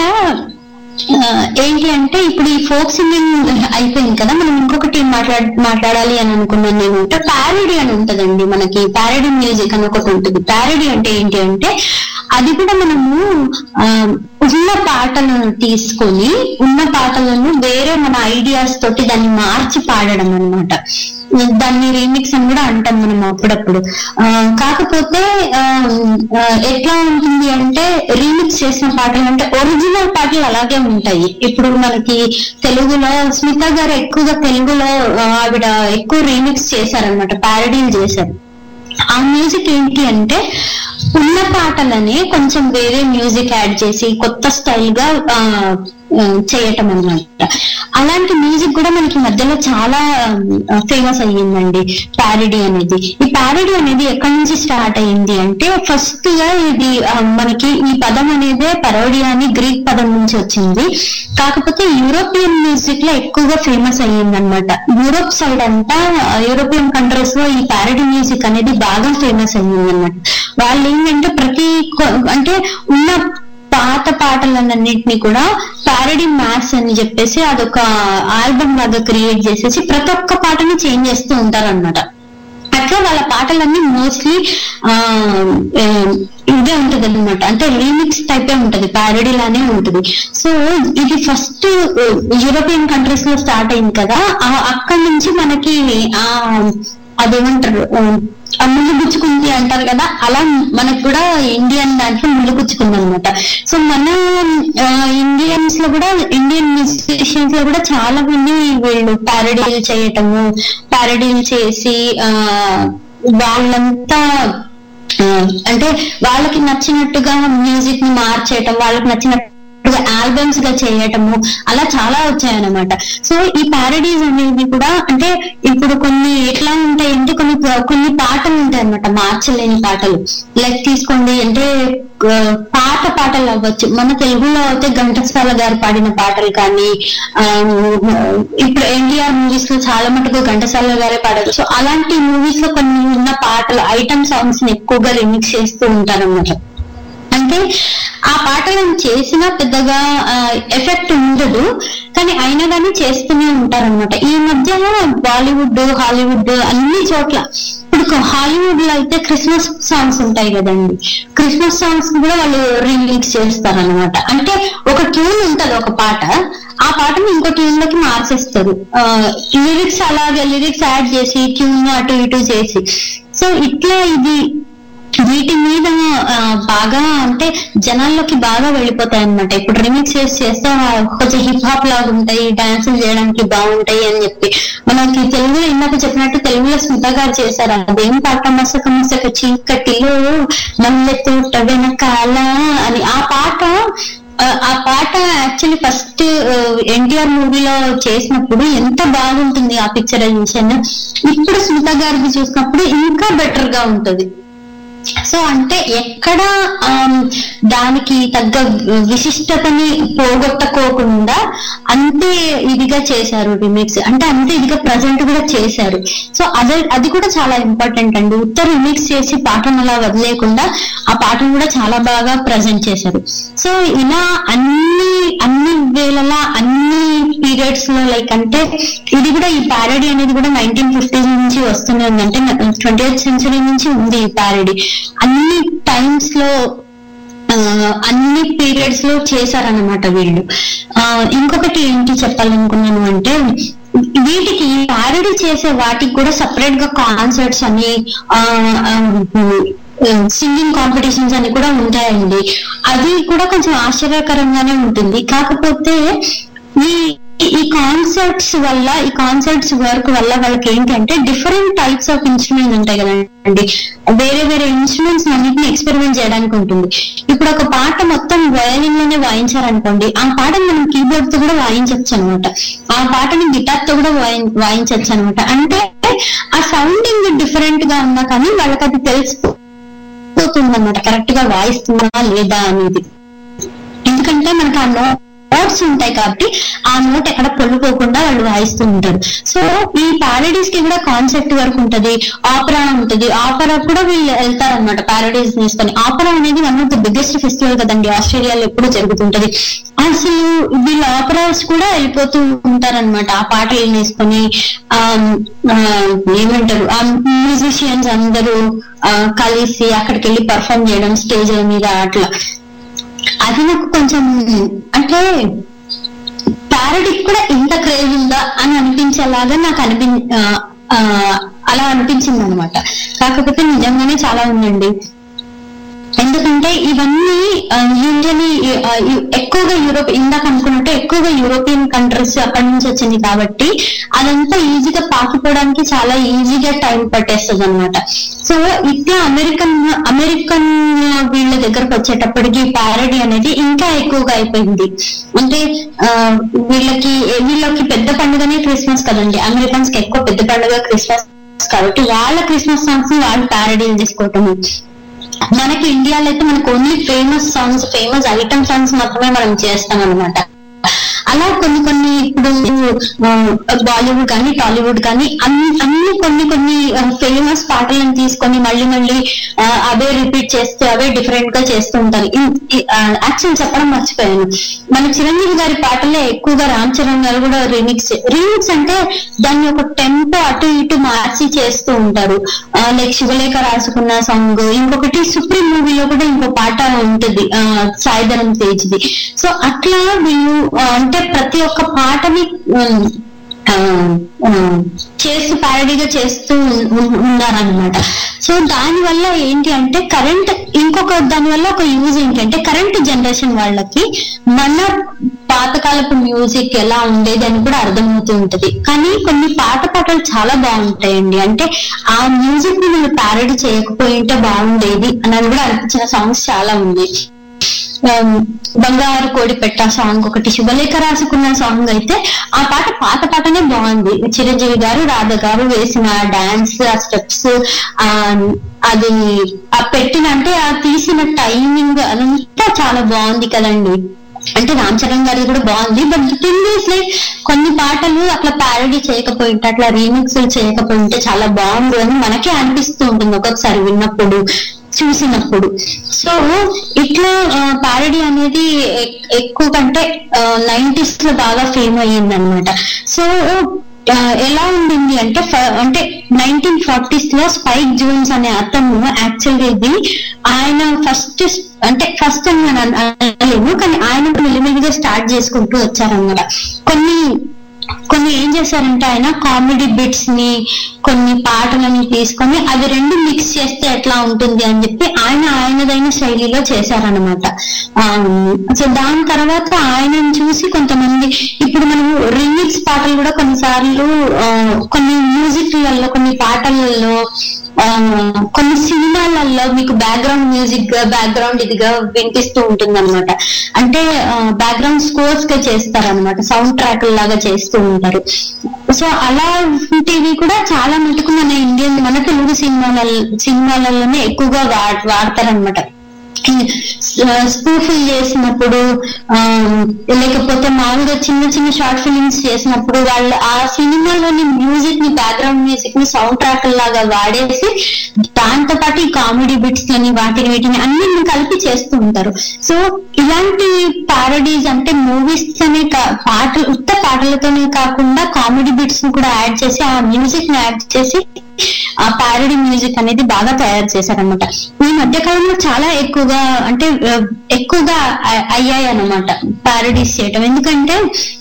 ఆ, ఏంటి అంటే ఇప్పుడు ఈ ఫోక్ సింగింగ్ అయిపోయింది కదా మనం ఇంకొకటి మాట్లాడ మాట్లాడాలి అని అనుకున్నాను నేను అంటే ప్యారడీ అని ఉంటదండి మనకి ప్యారడీ మ్యూజిక్ అని ఒకటి ఉంటుంది ప్యారడీ అంటే ఏంటి అంటే అది కూడా మనము ఆ, ఉన్న పాటలను తీసుకొని ఉన్న పాటలను వేరే మన ఐడియాస్ తోటి దాన్ని మార్చి పాడడం అన్నమాట దాన్ని రీమిక్స్ అని కూడా అంటాం మనం అప్పుడప్పుడు ఆ, కాకపోతే ఆ, ఆ, ఎట్లా ఉంటుంది అంటే రీమిక్స్ చేసిన పాటలు అంటే ఒరిజినల్ పాటలు అలాగే ఉంటాయి ఇప్పుడు మనకి తెలుగులో స్మిత గారు ఎక్కువగా తెలుగులో ఆ, ఆవిడ ఎక్కువ రీమిక్స్ చేశారనమాట ప్యారడీలు చేశారు ఆ మ్యూజిక్ ఏంటి అంటే ఉన్న పాటలని కొంచెం వేరే మ్యూజిక్ యాడ్ చేసి కొత్త స్టైల్ గా ఆ, ఆ, చేయటం అన్నమాట అలాంటి మ్యూజిక్ కూడా మనకి మధ్యలో చాలా ఫేమస్ అయ్యిందండి ప్యారడీ అనేది ఈ ప్యారడీ అనేది ఎక్కడి నుంచి స్టార్ట్ అయ్యింది అంటే ఫస్ట్ గా ఇది ఆ, మనకి ఈ పదం అనేదే పరోడియా అని గ్రీక్ పదం నుంచి వచ్చింది కాకపోతే యూరోపియన్ మ్యూజిక్ లో ఎక్కువగా ఫేమస్ అయ్యింది అనమాట యూరోప్ సైడ్ అంతా ఆ, యూరోపియన్ కంట్రీస్ లో ఈ ప్యారడీ మ్యూజిక్ అనేది బాగా ఫేమస్ అయ్యింది అనమాట వాళ్ళు ఏంటంటే ప్రతి కొ- అంటే ఉన్న పాత పాటలన్నింటినీ కూడా ప్యారడీ మ్యాథ్స్ అని చెప్పేసి అదొక ఆల్బమ్ లాగా క్రియేట్ చేసేసి ప్రతి ఒక్క పాటని చేంజ్ చేస్తూ ఉంటారన్నమాట అట్లా వాళ్ళ పాటలన్నీ మోస్ట్లీ ఆ ఆ, ఇదే ఉంటది అనమాట అంటే రీమిక్స్ టైపే ఉంటది ప్యారడీ లానే ఉంటది సో ఇది ఫస్ట్ యూరోపియన్ కంట్రీస్ లో స్టార్ట్ అయింది కదా ఆ అక్కడి నుంచి మనకి ఆ అదేమంటారు ఆ, ఆ ముళ్ళు గుచ్చుకుంది అంటారు కదా అలా మనకు కూడా ఇండియన్ దాంట్లో ముళ్ళు గుచ్చుకుంది అనమాట సో మన ఇండియన్స్ లో కూడా ఇండియన్ మ్యూజిషియన్స్ లో కూడా చాలా మంది వీళ్ళు ప్యారడీలు చేయటము ప్యారడీలు చేసి ఆ వాళ్ళంతా ఆ, అంటే వాళ్ళకి నచ్చినట్టుగా మ్యూజిక్ ని మార్చేయటం వాళ్ళకి నచ్చినట్టుగా ఆల్బమ్స్ గా చేయటము అలా చాలా వచ్చాయన్నమాట సో ఈ ప్యారడీస్ అనేవి కూడా అంటే ఇప్పుడు కొన్ని ఎట్లా ఉంటాయి అంటే కొన్ని కొన్ని పాటలు ఉంటాయి అన్నమాట మార్చలేని పాటలు లైక్ తీసుకోండి అంటే ఆ, పాత పాటలు అవ్వచ్చు మన తెలుగులో అయితే ఘంటసాల గారు పాడిన పాటలు కానీ ఆ, ఇప్పుడు ఎన్టీఆర్ మూవీస్ లో చాలా మటుకు ఘంటసాల గారే పాడారు సో అలాంటి మూవీస్ లో కొన్ని ఉన్న పాటలు ఐటమ్ సాంగ్స్ ని ఎక్కువగా రిమిక్స్ చేస్తూ ఉంటారన్నమాట అంటే ఆ పాటలను చేసినా పెద్దగా ఎఫెక్ట్ ఉండదు కానీ అయినా కానీ చేస్తూనే ఉంటారన్నమాట ఈ మధ్య బాలీవుడ్ హాలీవుడ్ అన్ని చోట్ల ఇప్పుడు హాలీవుడ్ లో అయితే క్రిస్మస్ సాంగ్స్ ఉంటాయి కదండి క్రిస్మస్ సాంగ్స్ కూడా వాళ్ళు రీమిక్స్ చేస్తారు అనమాట అంటే ఒక ట్యూన్ ఉంటది ఒక పాట ఆ పాటను ఇంకో ట్యూన్ లోకి మార్చేస్తారు లిరిక్స్ అలాగే లిరిక్స్ యాడ్ చేసి ట్యూన్ అటు ఇటు చేసి సో ఇట్లా ఇది వీటి మీద ఆ, బాగా అంటే జనాల్లోకి బాగా వెళ్ళిపోతాయి అనమాట ఇప్పుడు రిమిక్స్ చేసి చేస్తే ఆ, కొంచెం హిప్ హాప్ లాగా ఉంటాయి డాన్సులు చేయడానికి బాగుంటాయి అని చెప్పి మనకి తెలుగులో ఇందాక చెప్పినట్టు తెలుగులో స్మిత గారు చేశారు అదేం పాట మసక మసక చీకటిలో నల్లె తోట వెనకాల అని ఆ పాట ఆ, ఆ పాట యాక్చువల్లీ ఫస్ట్ ఎన్టీఆర్ మూవీలో చేసినప్పుడు ఎంత బాగుంటుంది ఆ పిక్చరైజేషన్ ఇప్పుడు స్మిత గారికి చూసినప్పుడు ఇంకా బెటర్ గా ఉంటది సో అంటే ఎక్కడ ఆమ్, దానికి తగ్గ విశిష్టతని పోగొట్టకోకుండా అంతే ఇదిగా చేశారు రిమిక్స్ అంటే అంతే ఇదిగా ప్రజెంట్ కూడా చేశారు సో అదే అది కూడా చాలా ఇంపార్టెంట్ అండి ఉత్తర రిమిక్స్ చేసి పాటను అలా వదిలేకుండా ఆ పాటను కూడా చాలా బాగా ప్రజెంట్ చేశారు సో ఇలా అన్ని అన్ని వేళలా అన్ని పీరియడ్స్ లో లైక్ అంటే ఇది కూడా ఈ ప్యారడీ అనేది కూడా నైన్టీన్ ఫిఫ్టీస్ నుంచి వస్తూనే ఉంది అంటే ట్వంటీ ఎయిత్ సెంచరీ నుంచి ఉంది ఈ ప్యారడీ అన్ని టైమ్స్ లో ఆ, అన్ని పీరియడ్స్ లో చేశారన్నమాట వీళ్ళు ఆ, ఇంకొకటి ఏంటి చెప్పాలనుకున్నాను అంటే వీటికి ప్యారడీ చేసే వాటికి కూడా సపరేట్ గా కాన్సర్ట్స్ అని సింగింగ్ కాంపిటీషన్స్ అని కూడా ఉంటాయండి అది కూడా కొంచెం ఆశ్చర్యకరంగానే ఉంటుంది కాకపోతే ఈ ఈ కాన్సర్ట్స్ వల్ల ఈ కాన్సర్ట్స్ వర్క్ వల్ల వాళ్ళకి ఏంటంటే డిఫరెంట్ టైప్స్ ఆఫ్ ఇన్స్ట్రుమెంట్స్ ఉంటాయి కదండి వేరే వేరే ఇన్స్ట్రుమెంట్స్ అన్నిటిని ఎక్స్పెరిమెంట్ చేయడానికి ఉంటుంది ఇప్పుడు ఒక పాట మొత్తం వయలిన్ లోనే వాయించారనుకోండి ఆ పాటను మనం కీబోర్డ్ తో కూడా వాయించవచ్చు అనమాట ఆ పాటని గిటార్ తో కూడా వాయి- వాయించవచ్చు అనమాట అంటే ఆ సౌండింగ్ డిఫరెంట్ గా ఉన్నా కానీ వాళ్ళకి అది తెలిసిపోతుంది అనమాట కరెక్ట్ గా వాయిస్తుందా లేదా అనేది ఎందుకంటే మనకు ఆ నోట్స్ ఉంటాయి కాబట్టి ఆ నోట్ ఎక్కడ పొల్లుపోకుండా వాళ్ళు వాయిస్తూ ఉంటారు సో ఈ ప్యారడీస్ కి కూడా కాన్సెప్ట్ వరకు ఉంటది ఆపరా ఉంటది ఆపరా కూడా వీళ్ళు వెళ్తారు అనమాట ప్యారడీస్ తీసుకొని ఆపరా అనేది one of the biggest festival కదండి ఆస్ట్రేలియాలో ఎప్పుడు జరుగుతుంటది అసలు వీళ్ళ ఆపరాస్ కూడా వెళ్ళిపోతూ ఉంటారన్నమాట ఆ పాటలు వేసుకొని ఆ ఆ, ఏమంటారు ఆ మ్యూజిషియన్స్ అందరూ ఆ, కలిసి అక్కడికి వెళ్ళి పర్ఫామ్ చేయడం స్టేజ్ మీద అట్లా అది నాకు కొంచెం అంటే ప్యారడీకి కూడా ఇంత క్రేజ్ ఉందా అని అనిపించేలాగా నాకు అనిపి ఆ, ఆ, అలా అనిపించింది అనమాట కాకపోతే నిజంగానే చాలా ఉందండి ఎందుకంటే ఇవన్నీ యూజువలీ ఎక్కువగా యూరోప్ ఇందాక అనుకున్నట్టు ఎక్కువగా యూరోపియన్ కంట్రీస్ అక్కడి నుంచి వచ్చింది కాబట్టి అదంతా ఈజీగా పాకిపోవడానికి చాలా ఈజీగా టైం పట్టేస్తుంది అనమాట సో ఇట్లా అమెరికన్ అమెరికన్ వీళ్ళ దగ్గరకు వచ్చేటప్పటికి ప్యారడీ అనేది ఇంకా ఎక్కువగా అయిపోయింది అంటే ఆ, వీళ్ళకి వీళ్ళకి పెద్ద పండుగనే క్రిస్మస్ కదండి అమెరికన్స్ కి ఎక్కువ పెద్ద పండుగ క్రిస్మస్ కాబట్టి వాళ్ళ క్రిస్మస్ సాంగ్స్ ని వాళ్ళు ప్యారడీలు చేసుకోవటం మనకి ఇండియాలో అయితే మనకు only famous songs famous item songs మాత్రమే మనం చేస్తాం అనమాట అలా కొన్ని కొన్ని ఇప్పుడు బాలీవుడ్ కానీ టాలీవుడ్ కానీ అన్ని అన్ని కొన్ని కొన్ని ఫేమస్ పాటలను తీసుకొని మళ్ళీ మళ్ళీ ఆ, అవే రిపీట్ చేస్తూ అవే డిఫరెంట్ గా చేస్తూ ఉంటారు యాక్చువల్ చెప్పడం మర్చిపోయాను మన చిరంజీవి గారి పాటలే ఎక్కువగా రామ్ చరణ్ గారు కూడా రీమిక్స్ రీమిక్స్ అంటే దాన్ని ఒక టెంపో అటు ఇటు మార్చి చేస్తూ ఉంటారు లైక్ శివలేఖ రాసుకున్న సాంగ్ ఇంకొకటి సుప్రీం మూవీలో కూడా ఇంకో పాట ఉంటుంది ఆ, సాయిధరం తేజ్ది సో అట్లా వీళ్ళు ఆ, అంటే ప్రతి ఒక్క పాటని ఉమ్, ఆ, ఆ, చేస్తూ ప్యారడీగా చేస్తూ ఉన్నారనమాట సో దాని వల్ల ఏంటి అంటే కరెంట్ ఇంకొక దాని వల్ల ఒక యూజ్ ఏంటి అంటే కరెంట్ జనరేషన్ వాళ్ళకి మన పాతకాలపు మ్యూజిక్ ఎలా ఉండేది అని కూడా అర్థమవుతూ ఉంటది కానీ కొన్ని పాత పాటలు చాలా బాగుంటాయండి అంటే ఆ మ్యూజిక్ ని వీళ్ళు ప్యారడీ చేయకపోయి ఉంటే బాగుండేది అని కూడా అనిపించిన సాంగ్స్ చాలా ఉన్నాయి ఆమ్, బంగారు కోడి పెట్ట సాంగ్ ఒకటి శుభలేఖ రాసుకున్న సాంగ్ అయితే ఆ పాట పాత పాటనే బాగుంది చిరంజీవి గారు రాధ గారు వేసిన డాన్స్ ఆ స్టెప్స్ ఆ అది ఆ పెట్టిన అంటే ఆ తీసిన టైమింగ్ అదంతా చాలా బాగుంది కదండి అంటే రామ్ చరణ్ గారి కూడా బాగుంది బట్ థింగ్ ఇస్ లైక్ కొన్ని పాటలు అట్లా ప్యారడీ చేయకపోయింటే అట్లా రీమిక్స్ చేయకపోయింటే చాలా బాగుంది అని మనకే అనిపిస్తూ ఉంటుంది ఒక్కొక్కసారి విన్నప్పుడు చూసినప్పుడు సో ఇట్లా ప్యారడీ అనేది ఎక్- ఎక్కువ కంటే నైన్టీస్ లో బాగా ఫేమ్ అయ్యింది అనమాట సో ఆ, ఎలా ఉండింది అంటే ఫ- అంటే నైన్టీన్ ఫార్టీస్ లో స్పైక్ జోన్స్ అనే అతను యాక్చువల్గా ఇది ఆయన ఫస్ట్ అంటే ఫస్ట్ అని నేను అన- అనలేను కానీ ఆయన మెల్లిమెల్లిగా స్టార్ట్ చేసుకుంటూ వచ్చారన్నమాట కొన్ని కొన్ని ఏం చేశారంటే ఆయన కామెడీ బిట్స్ ని కొన్ని పాటలని తీసుకొని అవి రెండు మిక్స్ చేస్తే ఎట్లా ఉంటుంది అని చెప్పి ఆయన ఆయనదైన శైలిలో చేశారనమాట సో దాని తర్వాత ఆయనను చూసి కొంతమంది ఇప్పుడు మనము రీమిక్స్ పాటలు కూడా కొన్నిసార్లు ఆ, కొన్ని మ్యూజిక్లలో కొన్ని పాటలలో ఆ, కొన్ని సినిమాలలో మీకు బ్యాక్గ్రౌండ్ మ్యూజిక్ గా బ్యాక్గ్రౌండ్ ఇదిగా వినిపిస్తూ ఉంటుంది అనమాట అంటే బ్యాక్గ్రౌండ్ స్కోర్స్ గా చేస్తారనమాట సౌండ్ ట్రాక్ లాగా చేస్తూ ఉంటారు సో అలాంటివి కూడా చాలా మటుకు మన ఇండియన్ మన తెలుగు సినిమాల సినిమాలలోనే ఎక్కువగా వాడ్ వాడతారనమాట స్పూఫుల్ చేసినప్పుడు ఆ, లేకపోతే మామూలుగా చిన్న చిన్న షార్ట్ ఫిలిమ్స్ చేసినప్పుడు వాళ్ళు ఆ సినిమాలోని మ్యూజిక్ ని బ్యాక్గ్రౌండ్ మ్యూజిక్ ని సౌండ్ ట్రాక్ లాగా వాడేసి దాంతో పాటు ఈ కామెడీ బిట్స్ లని వాటిని వీటిని అన్ని కలిపి చేస్తూ ఉంటారు సో ఇలాంటి పారడీస్ అంటే మూవీస్ అనే కా- పాటలు ఉత్త పాటలతోనే కాకుండా కామెడీ బిట్స్ ని కూడా యాడ్ చేసి ఆ మ్యూజిక్ ని యాడ్ చేసి ఆ పారడీ మ్యూజిక్ అనేది బాగా తయారు చేశారనమాట ఈ మధ్య కాలంలో చాలా ఎక్కువగా అంటే ఆ, ఎక్కువగా అ- అయ్యాయి అన్నమాట పారడీస్ చేయటం ఎందుకంటే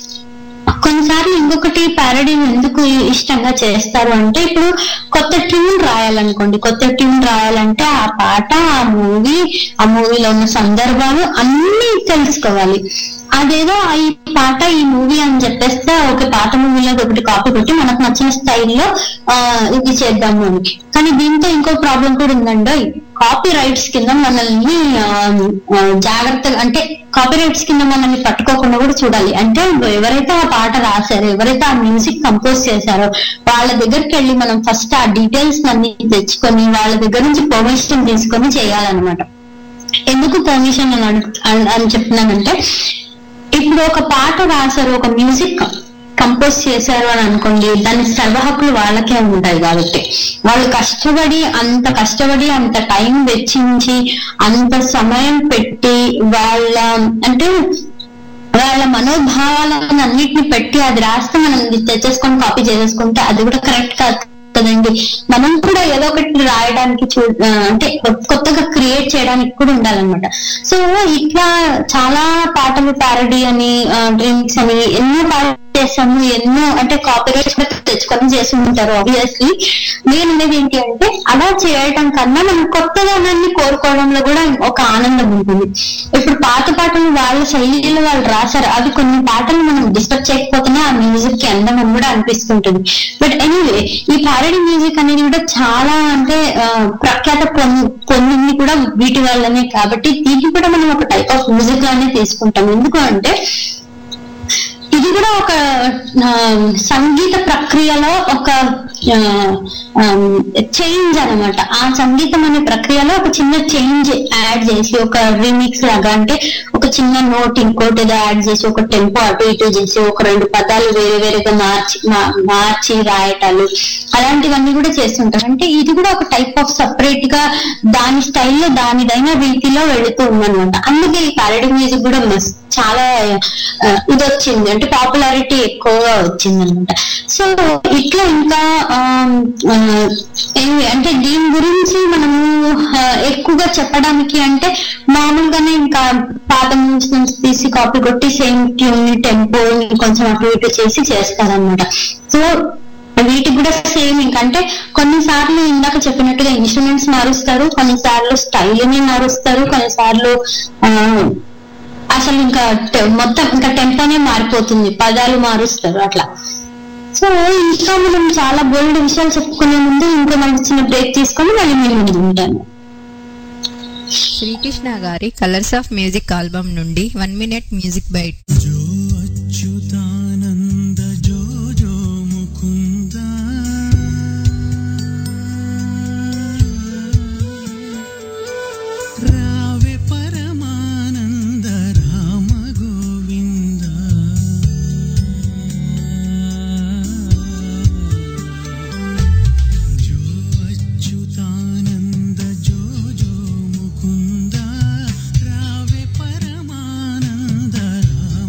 కొన్నిసార్లు ఇంకొకటి పారడీ ఎందుకు ఇష్టంగా చేస్తారు అంటే ఇప్పుడు కొత్త ట్యూన్ రాయాలనుకోండి కొత్త ట్యూన్ రాయాలంటే ఆ పాట ఆ మూవీ ఆ మూవీలో ఉన్న సందర్భాలు అన్ని తెలుసుకోవాలి అదేదో ఆ ఈ పాట ఈ మూవీ అని చెప్పేస్తే ఒక పాత మూవీలో ఒకటి కాపీ కొట్టి మనకు నచ్చిన స్టైల్లో ఆ ఇది చేద్దాము అని కానీ దీంతో ఇంకో ప్రాబ్లం కూడా ఉందండి కాపీ రైట్స్ కింద మనల్ని ఆ, ఆ, జాగ్రత్తగా అంటే కాపీ రైట్స్ కింద మనల్ని పట్టుకోకుండా కూడా చూడాలి అంటే ఎవరైతే ఆ పాట రాశారో ఎవరైతే ఆ మ్యూజిక్ కంపోజ్ చేశారో వాళ్ళ దగ్గరికి వెళ్ళి మనం ఫస్ట్ ఆ డీటెయిల్స్ అన్ని తెచ్చుకొని వాళ్ళ దగ్గర నుంచి పర్మిషన్ తీసుకొని చేయాలన్నమాట ఎందుకు పర్మిషన్ అని అడుగు అని- అని చెప్తున్నానంటే ఇప్పుడు ఒక పాట రాశారు ఒక మ్యూజిక్ కంపోజ్ చేశారు అని అనుకోండి దాని సర్వ హక్కులు వాళ్ళకే ఉంటాయి కాబట్టి వాళ్ళు కష్టపడి అంత కష్టపడి అంత టైం వెచ్చించి అంత సమయం పెట్టి వాళ్ళ అంటే వాళ్ళ మనోభావాలను అన్నిటిని పెట్టి అది రాస్తే మనం ఇది తెచ్చేసుకొని కాపీ చేసేసుకుంటే అది కూడా కరెక్ట్ కాదు కదండి మనం కూడా ఏదో ఒకటి రాయడానికి చూ ఆ, అంటే కొత్తగా క్రియేట్ చేయడానికి కూడా ఉండాలన్నమాట సో ఇట్లా చాలా పాటలు పారడీ అని డ్రీమ్స్ అని ఎన్నో పాటలు చేసాము ఎన్నో అంటే కాపీరైట్స్ కూడా తెచ్చుకొని చేసి ఉంటారు ఆబ్వియస్లీ నేను అనేది ఏంటి అంటే అలా చేయటం కన్నా మనం కొత్తదనాన్ని కోరుకోవడంలో కూడా ఒక ఆనందం ఉంటుంది ఇప్పుడు పాత పాటలు వాళ్ళ శైలిలో వాళ్ళు రాశారు అవి కొన్ని పాటలు మనం డిస్టర్బ్ చేయకపోతేనే ఆ మ్యూజిక్ కి అందం అని కూడా అనిపిస్తుంటుంది బట్ ఎనీవే ఈ పారడీ మ్యూజిక్ అనేది కూడా చాలా అంటే ఆ, ప్రఖ్యాత పొంది- పొందింది కూడా వీటి వల్లనే కాబట్టి దీన్ని కూడా మనం ఒక టైప్ ఆఫ్ మ్యూజిక్ లానే తీసుకుంటాం ఎందుకు అంటే ఇది కూడా ఒక ఆ, సంగీత ప్రక్రియలో ఒక చేంజ్ అన్నమాట ఆ సంగీతం అనే ప్రక్రియలో ఒక చిన్న చేంజ్ యాడ్ చేసి ఒక రీమిక్స్ లాగా అంటే ఒక చిన్న నోట్ ఇంకోటి ఏదో యాడ్ చేసి ఒక టెంపో అటు ఇటు చేసి ఒక రెండు పదాలు వేరే వేరేగా మార్చి మా- మార్చి రాయటాలు అలాంటివన్నీ కూడా చేస్తుంటారు అంటే ఇది కూడా ఒక టైప్ ఆఫ్ సపరేట్ గా దాని స్టైల్లో దానిదైన రీతిలో వెళుతూ ఉందన్నమాట అందుకే ఈ పారడీ మ్యూజిక్ కూడా మస్త్ చాలా ఆ, ఇది వచ్చింది అంటే పాపులారిటీ ఎక్కువగా వచ్చింది అనమాట సో ఇట్లా ఇంకా ఆమ్, ఆ, ఏమి అంటే దీని గురించి మనము ఆ, ఎక్కువగా చెప్పడానికి అంటే మామూలుగానే ఇంకా పాత మూవీస్ నుంచి తీసి కాపీ కొట్టి సేమ్ ట్యూన్ టెంపో కొంచెం అటు ఇటు చేసి చేస్తారనమాట సో వీటికి కూడా సేమ్ ఇంకా అంటే కొన్నిసార్లు ఇందాక చెప్పినట్టుగా ఇన్స్ట్రుమెంట్స్ మారుస్తారు కొన్నిసార్లు స్టైల్ ని మారుస్తారు కొన్నిసార్లు ఆ, అసలు ఇంకా టె- మొత్తం ఇంకా టెంపోనే మారిపోతుంది పదాలు మారుస్తారు అట్లా సో ఇంకా మనం చాలా బోల్డ్ విషయాలు చెప్పుకునే ముందు ఇంకా మనకి చిన్న బ్రేక్ తీసుకొని మళ్ళీ మేము ముందు ఉంటాను శ్రీకృష్ణ గారి కలర్స్ ఆఫ్ మ్యూజిక్ ఆల్బమ్ నుండి one minute music bite Achyutananda జో జో ముకుంద రావే పరమానంద రామ గోవింద జో అచ్యుతానంద జో జో ముకుంద రావే పరమానంద రామ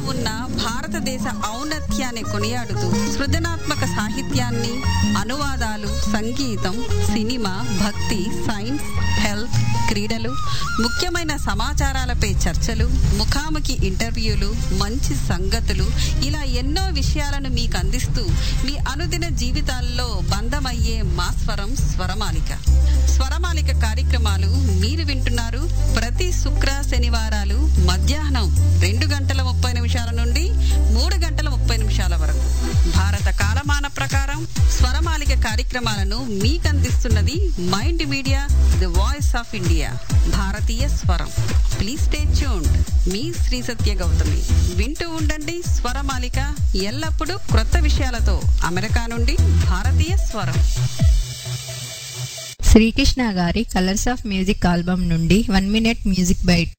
ఉన్న భారతదేశ ఔన్నత్యాన్ని కొనియాడుతూ సృజనాత్మక సాహిత్యాన్ని అనువాదాలు సంగీతం సినిమా భక్తి సైన్స్ హెల్త్ క్రీడలు ముఖ్యమైన సమాచారాలపై చర్చలు ముఖాముఖి ఇంటర్వ్యూలు మంచి సంగతులు ఇలా ఎన్నో విషయాలను మీకు అందిస్తూ మీ అనుదిన జీవితాల్లో బంధమయ్యే మా స్వరం స్వరమాలిక స్వరమాలిక కార్యక్రమాలు మీరు వింటున్నారు ప్రతి శుక్ర శనివారాలు మధ్యాహ్నం రెండు గంటల ముప్పై నిమిషాల నుండి మూడు గంటల ముప్పై నిమిషాల వరకు భారత కాలమాన ప్రకారం స్వరమాలిక కార్యక్రమాలను మీకు అందిస్తున్నది mind media the voice of India భారతీయ స్వరం ప్లీజ్ స్టే ట్యూన్డ్ మీ శ్రీ సత్య గౌతమి వింటూ ఉండండి స్వరమాలిక ఎల్లప్పుడూ క్రొత్త విషయాలతో అమెరికా నుండి భారతీయ స్వరం శ్రీకృష్ణ గారి కలర్స్ ఆఫ్ మ్యూజిక్ ఆల్బమ్ నుండి వన్ మినిట్ మ్యూజిక్ బైట్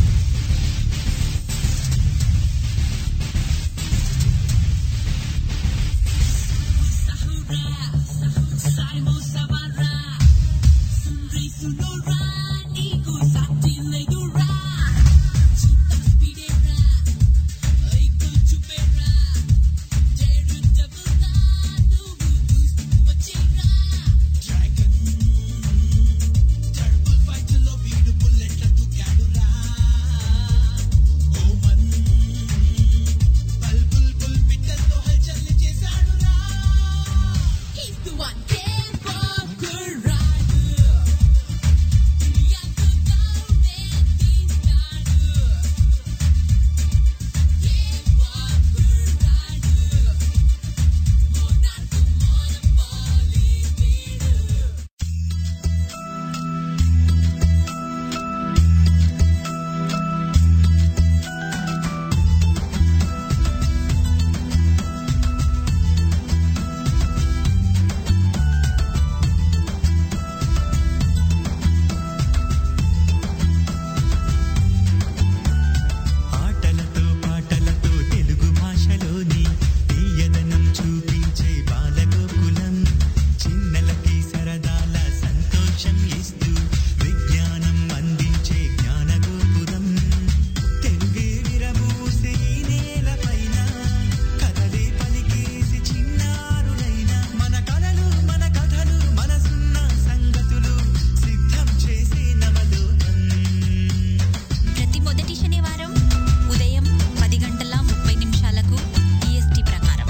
ఆటలతో పాటలతో తెలుగు భాషలోని తీయదనం చూపించే బాలగోకులం చిన్నలకి సరదాల సంతోషం ఇస్తూ విజ్ఞానం అందించే జ్ఞానగోపురం తెలుగే విరమూసే ఈ నేలపైన కథలే పలికేసి చిన్నారులైన మన కలలు మన కథలు మనసున్న సంగతులు సిద్ధం చేసే నవలోకం ప్రతి మొదటి శనివారం ఉదయం పది గంటల ముప్పై నిమిషాలకు ఈఎస్టీ ప్రకారం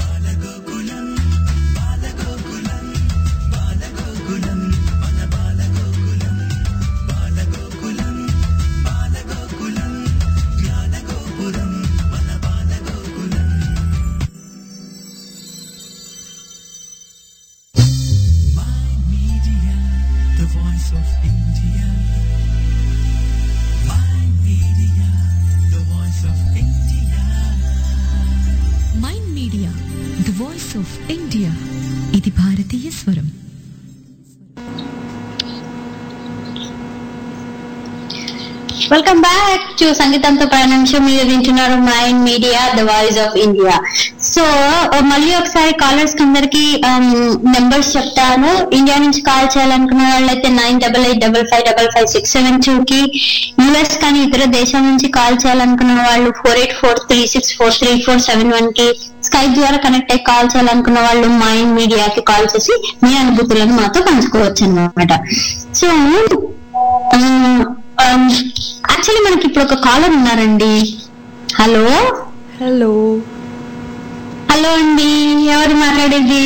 Media, the voice of India. My media, the voice of India. Mind media the voice of India ఇది భారతీయ స్వరం వెల్కమ్ బ్యాక్ టు సంగీతంతో ప్రయాణించం మీరు వింటున్నారు mind media the voice of India so మళ్ళీ ఒకసారి కాలర్స్ కి అందరికి నెంబర్స్ చెప్తాను ఇండియా నుంచి కాల్ చేయాలనుకున్న వాళ్ళైతే nine double eight double five double five six seven two కి యుఎస్ కానీ ఇతర దేశాల నుంచి కాల్ చేయాలనుకున్న వాళ్ళు four eight four three six four three four seven one కి స్కైప్ ద్వారా కనెక్ట్ అయ్యి కాల్ చేయాలనుకున్న వాళ్ళు మైండ్ మీడియాకి కాల్ చేసి మీ అనుభూతులను మాతో పంచుకోవచ్చు అనమాట సో యాక్చువల్లీ మనకి ఇప్పుడు ఒక కాలర్ ఉన్నారండి హలో హలో హలో అండి ఎవరు మాట్లాడేది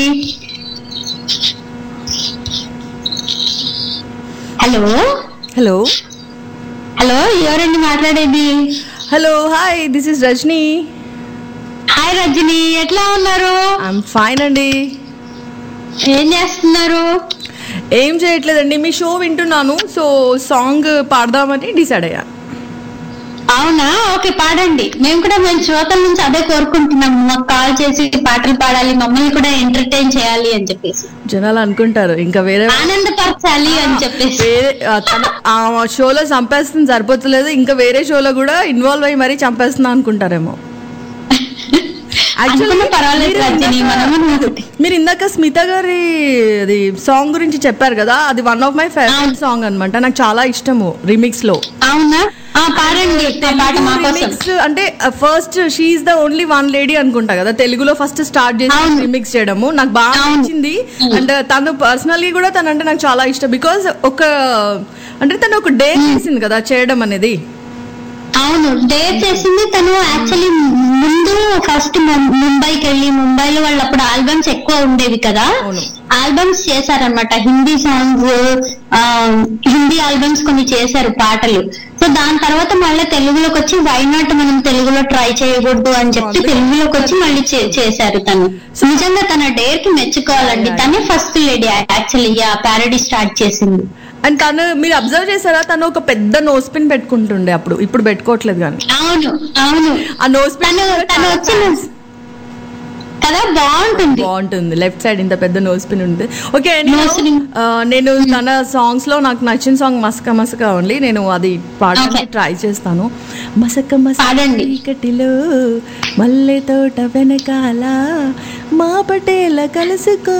హలో హలో హలో ఎవరండి మాట్లాడేది hello hi this is Rajani hi Rajani ఎట్లా ఉన్నారు ఐఎమ్ ఫైన్ అండి ఏం చేస్తున్నారు ఏం చేయట్లేదండి మీ షో వింటున్నాను సో సాంగ్ పాడదామని డిసైడ్ అయ్యా అవునా ఓకే పాడండి మేము కూడా మేము శ్రోతల నుంచి అదే కోరుకుంటున్నాం మాకు కాల్ చేసి పాటలు పాడాలి మమ్మల్ని కూడా ఎంటర్టైన్ చేయాలి అని చెప్పేసి జనాలు అనుకుంటారు ఇంకా వేరే ఆనందపరచాలి అని చెప్పేసి వేరే ఆ, తన ఆ షోలో చంపేస్తుంది సరిపోతలేదు ఇంకా వేరే షోలో కూడా ఇన్వాల్వ్ అయ్యి మరీ చంపేస్తున్నా అనుకుంటారేమో Actually, అనుకున్నా పర్వాలేదు మీరు రజని ఇందాక- మనము మీరు ఇందాక స్మిత గారి అది సాంగ్ గురించి చెప్పారు కదా అది one of my favourite song అన్నమాట నాకు చాలా ఇష్టము రిమిక్స్ లో అవునా ఆ, పాడండి ఆ పాట మా కోసం రిమిక్స్ అంటే first she the only one lady అనుకుంటా కదా తెలుగులో ఫస్ట్ స్టార్ట్ చేసి అవును. రిమిక్స్ చేయడము నాకు బాగా అవును. నచ్చింది అండ్ తను పర్సనల్లీ కూడా తను అంటే నాకు చాలా ఇష్టం బికాజ్ ఒక అంటే తను ఒక డే చేసింది కదా చేయడం అనేది అవును డేట్ చేసింది తను యాక్చువల్లీ ముందు ఫస్ట్ ముంబైకి వెళ్ళి ముంబైలో వాళ్ళు అప్పుడు ఆల్బమ్స్ ఎక్కువ ఉండేవి కదా అవును. ఆల్బమ్స్ చేశారనమాట హిందీ సాంగ్స్ హిందీ ఆల్బమ్స్ కొన్ని చేశారు పాటలు సో దాని తర్వాత మళ్ళీ తెలుగులోకి వచ్చి వై నాట్ మనం తెలుగులో ట్రై చేయకూడదు అని చెప్పి తెలుగులోకి వచ్చి మళ్ళీ చే- చేశారు తను నిజంగా తన డేర్ కి మెచ్చుకోవాలండి తనే first lady actually parody start చేసింది అండ్ తను మీరు అబ్జర్వ్ చేశారా తను ఒక పెద్ద నోస్ పిన్ పెట్టుకుంటుండే అప్పుడు ఇప్పుడు పెట్టుకోవట్లేదు కానీ అవును అవును ఆ నోస్ పిన్ తను తను వచ్చిన కదా బాగుంటుంది బాగుంటుంది లెఫ్ట్ సైడ్ ఇంత పెద్ద నోస్ పిన్ ఉంది ఓకే Nose pin. నేను తన సాంగ్స్ లో నాకు నచ్చిన సాంగ్ మసక మసక ఓన్లీ నేను అది పాడడానికి Okay. ట్రై చేస్తాను మసక మసక పాడండి. చీకటిలో మల్లె తోట వెనకాల మా పటేల కలుసుకో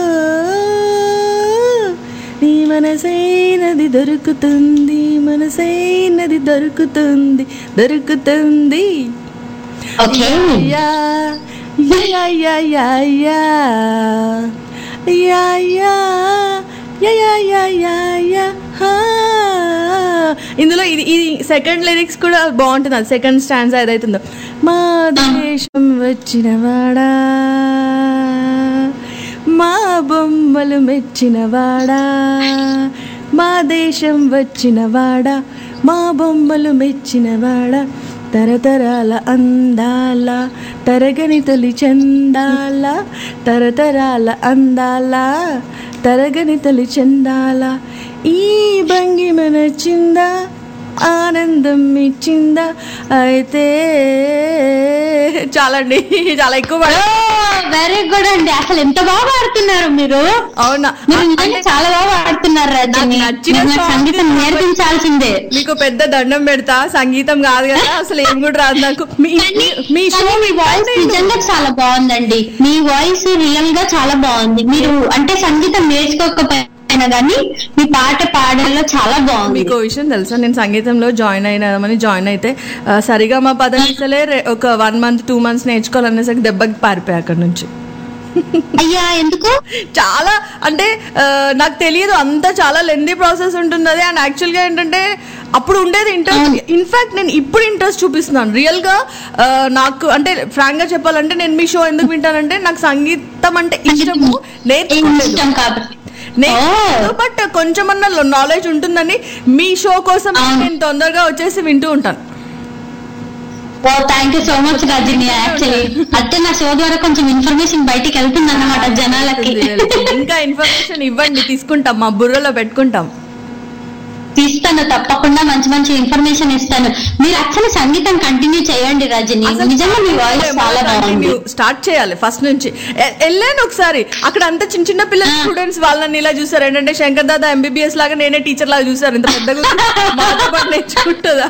నీ మనసైనది దొరుకుతుంది మనసైనది దొరుకుతుంది దొరుకుతుంది okay yeah yeah yeah yeah yeah yeah yeah yeah yeah yeah yeah yeah హా. ఇందులో ఇది ఇది సెకండ్ లిరిక్స్ కూడా బాగుంటుంది అది సెకండ్ స్టాండ్స్ ఏదైతుందో మా దేశం వచ్చిన వాడా మా బొమ్మలు మెచ్చిన వాడా మా దేశం వచ్చిన వాడా మా బొమ్మలు మెచ్చిన వాడా తరతరాల అందాల తరగని తొలి చందాల తరతరాల అందాల తరగని తొలి చందాల ఈ భంగిమ నచ్చిందా ఆనందం ఇచ్చిందా అయితే చాలండి చాలా ఎక్కువ పాడా- వెరీ గుడ్ అండి అసలు ఎంత బాగా పాడుతున్నారు మీరు అవునా మీరు నిజంగా చాలా బాగా పాడుతున్నారు రజని నాకు నచ్చిన మీరు నాకు song సంగీతం నేర్పించాల్సిందే మీకు పెద్ద దండం పెడతా సంగీతం కాదు కదా అసలు ఏం కూడా రాదు నాకు మీ కానీ- మీ షో కానీ మీ వాయిస్ నిజంగా చాలా బాగుందండి మీ వాయిస్ రియల్ గా చాలా బాగుంది మీరు అంటే సంగీతం నేర్చుకోకపోయినా కానీ మీ పాట పాడడంలో చాలా బాగుంది మీకు ఓ విషయం తెలుసా నేను సంగీతంలో జాయిన్ అయినామని జాయిన్ అయితే ఆ, సరిగా మా పదనిసలే ఒక వన్ మంత్ టూ మంత్స్ నేర్చుకోవాలనేసరికి దెబ్బకి పారిపోయా అక్కడ నుంచి అయ్యా ఎందుకు చాలా అంటే ఆ, నాకు తెలియదు అంతా చాలా లెందీ ప్రాసెస్ ఉంటుంది అది అండ్ యాక్చువల్గా ఏంటంటే అప్పుడు ఉండేది ఇంట్రెస్ట్ ఇన్ఫాక్ట్ నేను ఇప్పుడు ఇంట్రెస్ట్ చూపిస్తున్నాను రియల్ గా ఆ, నాకు అంటే ఫ్రాంక్ గా చెప్పాలంటే నేను మీ షో ఎందుకు వింటానంటే నాకు సంగీతం అంటే ఇష్టము నేర్చుకోలేదు ఇష్టం కాబట్టి నేను బట్ కొంచెమన్నా నాలెడ్జ్ ఉంటుందని మీ షో కోసం నేను తొందరగా వచ్చేసి వింటూ ఉంటాను oh thank you so much Rajani actually అంటే నా షో ద్వారా కొంచెం ఇన్ఫర్మేషన్ బయటికి వెళ్తుంది అన్నమాట జనాలకి ఇంకా ఇన్ఫర్మేషన్ ఇవ్వండి తీసుకుంటాం మా బుర్రలో పెట్టుకుంటాం తీస్తాను తప్పకుండా మంచి మంచి ఇన్ఫర్మేషన్ ఇస్తాను మీరు యాక్చువల్లీ సంగీతం కంటిన్యూ చేయండి రజని నిజంగా మీ వాయిస్ చాలా బాగుంది స్టార్ట్ చేయాలి ఫస్ట్ నుంచి ఎ- వెళ్ళాను ఒకసారి అక్కడ అంతా చిన్న చిన్న పిల్లల స్టూడెంట్స్ వాళ్ళని ఇలా చూసారు ఏంటంటే శంకర్ దాదా ఎంబీబీఎస్ లాగా నేనే టీచర్ లాగా చూసారు ఇంత పెద్దగా మాతో పాటు నేర్చుకుంటుందా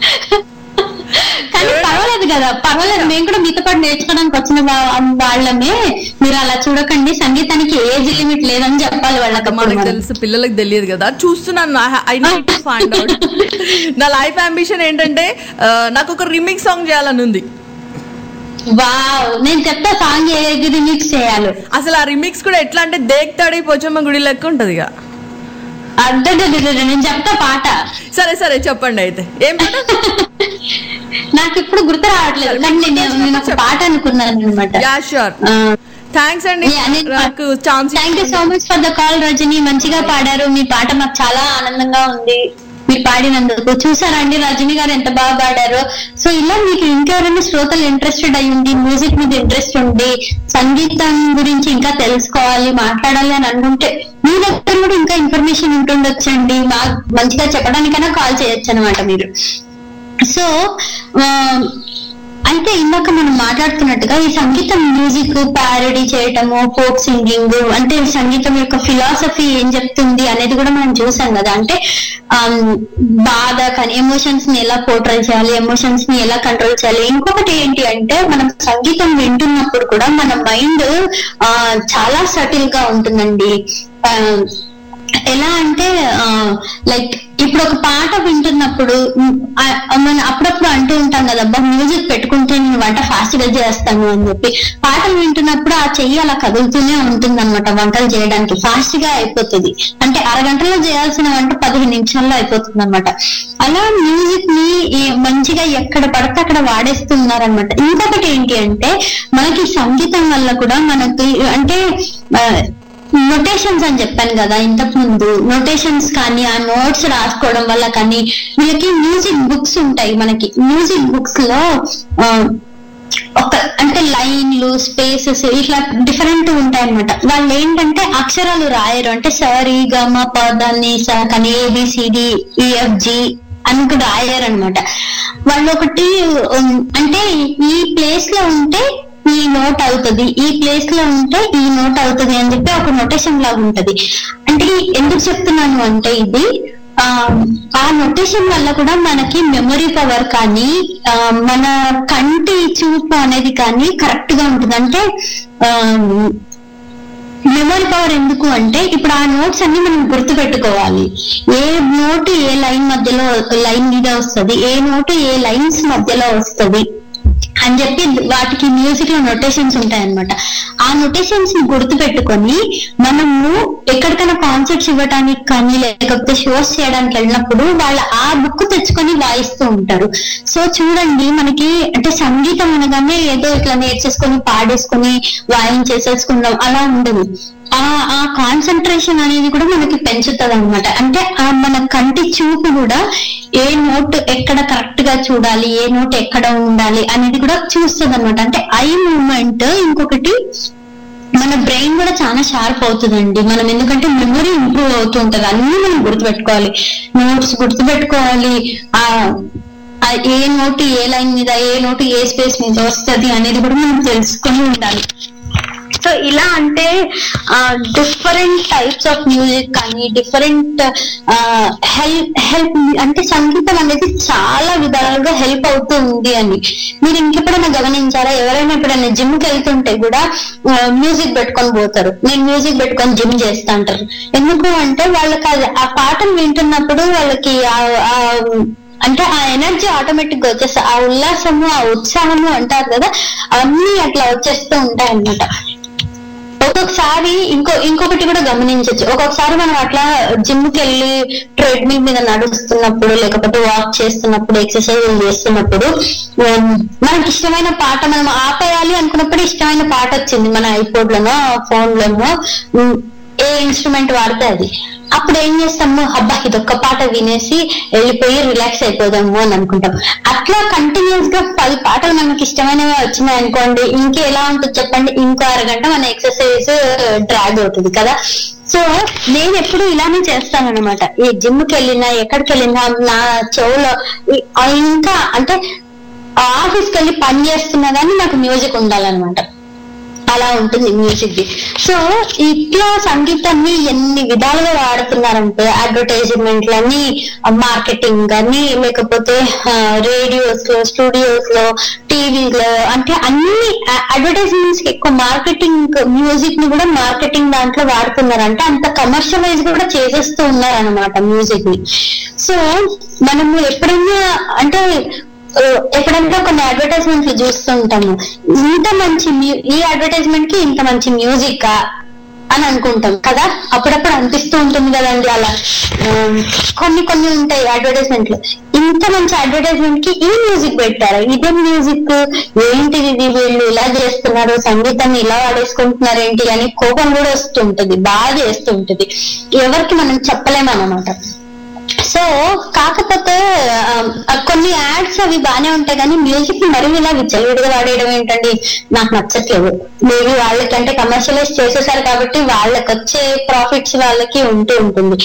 కానీ పర్వాలేదు కదా పర్వాలేదు మేము కూడా మీతో పాటు నేర్చుకోవడానికి వచ్చిన వా- వాళ్ళమే మీరు అలా చూడకండి సంగీతానికి ఏజ్ లిమిట్ లేదని చెప్పాలి వాళ్ళకి అప్పుడు మనకు మనం. తెలుసు పిల్లలకు తెలియదు కదా చూస్తున్నాను I need to find out నా లైఫ్ అంబిషన్ ఏంటంటే ఆ, నాకు ఒక రిమిక్స్ సాంగ్ చేయాలని ఉంది వావ్ నేను చెప్తా సాంగ్ ఏది రిమిక్స్ చేయాలి అసలు ఆ రిమిక్స్ కూడా ఎట్లా అంటే దేక్తాడి పోచమ్మ గుడి లెక్క ఉంటది ఇక అడ్డ నేను చెప్తా పాట సరే సరే చెప్పండి అయితే ఏం పాట నాకు ఇప్పుడు గుర్తు రావట్లేదు కానీ నేను నేను ఒక పాట అనుకున్నాను అనమాట యా షూర్ థ్యాంక్స్ అండి నాకు chance thank you so much for the call Rajani మంచిగా పాడారు మీ పాట మాకు చాలా ఆనందంగా ఉంది మీరు పాడినందుకు చూసారా అండి రజని గారు ఎంత బాగా పాడారు సో ఇలా మీకు ఇంకెవరైనా శ్రోతలు ఇంట్రెస్టెడ్ అయి ఉండి మ్యూజిక్ మీద ఇంట్రెస్ట్ ఉండి సంగీతం గురించి ఇంకా తెలుసుకోవాలి మాట్లాడాలి అని అనుకుంటే మీ దగ్గర కూడా ఇంకా ఇన్ఫర్మేషన్ ఉంటుండొచ్చండి మాకు మంచిగా చెప్పడానికైనా కాల్ చేయొచ్చు అనమాట మీరు సో ఆ, అయితే ఇందాక మనం మాట్లాడుతున్నట్టుగా ఈ సంగీతం మ్యూజిక్ ప్యారడీ చేయటము ఫోక్ సింగింగ్ అంటే సంగీతం యొక్క ఫిలాసఫీ ఏం చెప్తుంది అనేది కూడా మనం చూసాం కదా అంటే ఆమ్, బాధ కానీ ఎమోషన్స్ ని ఎలా పోర్ట్రై చేయాలి ఎమోషన్స్ ని ఎలా కంట్రోల్ చేయాలి ఇంకొకటి ఏంటి అంటే మనం సంగీతం వింటున్నప్పుడు కూడా మన మైండ్ చాలా సటిల్ గా ఉంటుందండి ఆ, ఎలా అంటే లైక్ ఇప్పుడు ఒక పాట వింటున్నప్పుడు ఉమ్, ఆ- ఆ మనం అప్పుడప్పుడు అంటూ ఉంటాం కదా అబ్బా మ్యూజిక్ పెట్టుకుంటే నేను వంట ఫాస్ట్ గా చేస్తాను అని చెప్పి పాటలు వింటున్నప్పుడు ఆ చెయ్యి అలా కదులుతూనే ఉంటుంది అనమాట వంటలు చేయడానికి ఫాస్ట్ గా అయిపోతుంది అంటే అరగంటలో చేయాల్సిన వంట పదిహేను నిమిషాల్లో అయిపోతుంది అనమాట అలా మ్యూజిక్ ని ఈ మంచిగా ఎక్కడ పడితే అక్కడ వాడేస్తున్నారనమాట ఇంకొకటి ఏంటి అంటే మనకి సంగీతం వల్ల కూడా మనకి అంటే ఆ, నొటేషన్స్ అని చెప్పాను కదా ఇంతకు ముందు నొటేషన్స్ కానీ ఆ నోట్స్ రాసుకోవడం వల్ల కానీ వీళ్ళకి మ్యూజిక్ బుక్స్ ఉంటాయి మనకి మ్యూజిక్ బుక్స్ లో ఆ, ఒక అంటే లైన్లు స్పేసెస్ ఇట్లా డిఫరెంట్ ఉంటాయి అనమాట వాళ్ళు ఏంటంటే అక్షరాలు రాయరు అంటే సరి గమ పదాన్ని స కానీ ఏబిసిడి ఈఎఫ్జి అని కూడా రాయరు అనమాట వాళ్ళు ఒకటి ఉమ్, అంటే ఈ ప్లేస్ లో ఉంటే ఈ నోట్ అవుతుంది ఈ ప్లేస్ లో ఉంటే ఈ నోట్ అవుతుంది అని చెప్పి ఒక నొటేషన్ లాగా ఉంటది అంటే ఎందుకు చెప్తున్నాను అంటే ఇది ఆ ఆ నొటేషన్ వల్ల కూడా మనకి మెమరీ పవర్ కానీ ఆ, మన కంటి చూపు అనేది కానీ కరెక్ట్ గా ఉంటుంది అంటే మెమరీ పవర్ ఎందుకు అంటే ఇప్పుడు ఆ నోట్స్ అన్ని మనం గుర్తు పెట్టుకోవాలి ఏ నోటు ఏ లైన్ మధ్యలో లైన్ మీద వస్తది ఏ నోటు ఏ లైన్స్ మధ్యలో వస్తది అని చెప్పి వాటికి మ్యూజిక్ లో నొటేషన్స్ ఉంటాయన్నమాట ఆ నొటేషన్స్ ని గుర్తు పెట్టుకొని మనము ఎక్కడికైనా కాన్సర్ట్స్ ఇవ్వడానికి కానీ లేకపోతే షోస్ చేయడానికి వెళ్ళినప్పుడు వాళ్ళ ఆ బుక్ తెచ్చుకొని వాయిస్తూ ఉంటారు సో చూడండి మనకి అంటే సంగీతం అనగానే ఏదో ఇట్లా నేర్చేసుకొని పాడేసుకొని వాయించేసేసుకుందాం అలా ఉండదు ఆ ఆ కాన్సన్ట్రేషన్ అనేది కూడా మనకి పెంచుతుంది అనమాట అంటే ఆ మన కంటి చూపు కూడా ఏ నోట్ ఎక్కడ కరెక్ట్ గా చూడాలి ఏ నోట్ ఎక్కడ ఉండాలి అనేది కూడా చూస్తుంది అనమాట అంటే ఐ మూమెంట్ ఇంకొకటి మన బ్రెయిన్ కూడా చాలా షార్ప్ అవుతుందండి మనం ఎందుకంటే మెమొరీ ఇంప్రూవ్ అవుతూ ఉంటది అన్ని మనం గుర్తుపెట్టుకోవాలి నోట్స్ గుర్తుపెట్టుకోవాలి ఆ ఆ ఏ నోటు ఏ లైన్ మీద ఏ నోటు ఏ స్పేస్ మీద వస్తది అనేది కూడా మనం తెలుసుకొని ఉండాలి సో ఇలా అంటే డిఫరెంట్ టైప్స్ ఆఫ్ మ్యూజిక్ కానీ డిఫరెంట్ హెల్ప్ హెల్ప్ అంటే సంగీతం అనేది చాలా విధాలుగా హెల్ప్ అవుతూ ఉంది అని మీరు ఇంకెప్పుడైనా గమనించారా ఎవరైనా ఎప్పుడైనా జిమ్ కి వెళ్తుంటే కూడా మ్యూజిక్ పెట్టుకొని పోతారు నేను మ్యూజిక్ పెట్టుకొని జిమ్ చేస్తా అంటారు ఎందుకు అంటే వాళ్ళకి అది- ఆ పాటను వింటున్నప్పుడు వాళ్ళకి ఆ- ఆ అంటే ఆ ఎనర్జీ ఆటోమేటిక్ గా వచ్చేస్తా ఆ ఉల్లాసము ఆ ఉత్సాహము అంటారు కదా అన్ని అట్లా వచ్చేస్తూ ఉంటాయి అన్నమాట ఒక్కొక్కసారి ఇంకో ఇంకొకటి కూడా గమనించవచ్చు ఒక్కొక్కసారి మనం అట్లా జిమ్ కి వెళ్ళి ట్రెడ్మిల్ మీద నడుస్తున్నప్పుడు లేకపోతే వాక్ చేస్తున్నప్పుడు ఎక్సర్సైజ్ చేస్తున్నప్పుడు ఉమ్, మనకి ఇష్టమైన పాట మనం ఆపేయాలి అనుకున్నప్పుడు ఇష్టమైన పాట వచ్చింది మన ఐపోడ్ లోనో ఫోన్ లోనో ఉమ్, ఏ ఇన్స్ట్రుమెంట్ వాడితే అది అప్పుడు ఏం చేస్తాము అబ్బా ఇదొక్క పాట వినేసి వెళ్ళిపోయి రిలాక్స్ అయిపోదాము అని అనుకుంటాం అట్లా కంటిన్యూస్ గా పది పాటలు మనకి ఇష్టమైనవి వచ్చినాయి అనుకోండి ఇంకే ఎలా ఉంటుంది చెప్పండి ఇంకో అరగంట మన ఎక్సర్సైజ్ డ్రాగ్ అవుతుంది కదా సో నేను ఎప్పుడు ఇలానే చేస్తాను అనమాట ఈ జిమ్ కి వెళ్ళినా ఎక్కడికి వెళ్ళినా నా చెవులో ఈ- ఆ ఇంకా అంటే ఆఫీస్కి వెళ్ళి పని చేస్తున్నా కానీ నాకు మ్యూజిక్ ఉండాలన్నమాట అలా ఉంటుంది మ్యూజిక్ ది సో ఇట్లా సంగీతాన్ని ఎన్ని విధాలుగా వాడుతున్నారంటే అడ్వర్టైజ్మెంట్లని మార్కెటింగ్ కానీ లేకపోతే రేడియోస్ లో స్టూడియోస్ లో టీవీలో అంటే అన్ని అడ్వర్టైజ్మెంట్స్ కి ఎక్కువ మార్కెటింగ్ మ్యూజిక్ ని కూడా మార్కెటింగ్ దాంట్లో వాడుతున్నారు అంటే అంత కమర్షియలైజ్ కూడా చేసేస్తూ ఉన్నారు అనమాట మ్యూజిక్ ని సో మనము ఎప్పుడైనా అంటే ఆ, ఎప్పుడైనా కొన్ని అడ్వర్టైజ్మెంట్లు చూస్తూ ఉంటాము ఇంత మంచి మ్యూ- ఈ అడ్వర్టైజ్మెంట్ కి ఇంత మంచి మ్యూజిక్ అని అనుకుంటాం కదా అప్పుడప్పుడు అనిపిస్తూ ఉంటుంది కదండి అలా ఆ, కొన్ని కొన్ని ఉంటాయి అడ్వర్టైజ్మెంట్లు ఇంత మంచి అడ్వర్టైజ్మెంట్ కి ఈ మ్యూజిక్ పెట్టారు ఇదే మ్యూజిక్ ఏంటిది ఇది వీళ్ళు ఇలా చేస్తున్నారు సంగీతాన్ని ఇలా వాడేసుకుంటున్నారు ఏంటి అని కోపం కూడా వస్తుంటది బాధ వేస్తుంటది ఎవరికి మనం చెప్పలేమన్నమాట సో కాకపోతే ఆ, కొన్ని యాడ్స్ అవి బానే ఉంటాయి కానీ మ్యూజిక్ మరీ ఇలా విచ్చలవిడిగా వాడేయడం ఏంటండి నాకు నచ్చట్లేదు మేబీ వాళ్ళకంటే కమర్షియలైజ్ చేసేసారు కాబట్టి వాళ్ళకి వచ్చే ప్రాఫిట్స్ వాళ్ళకి ఉంటూ ఉంటుంది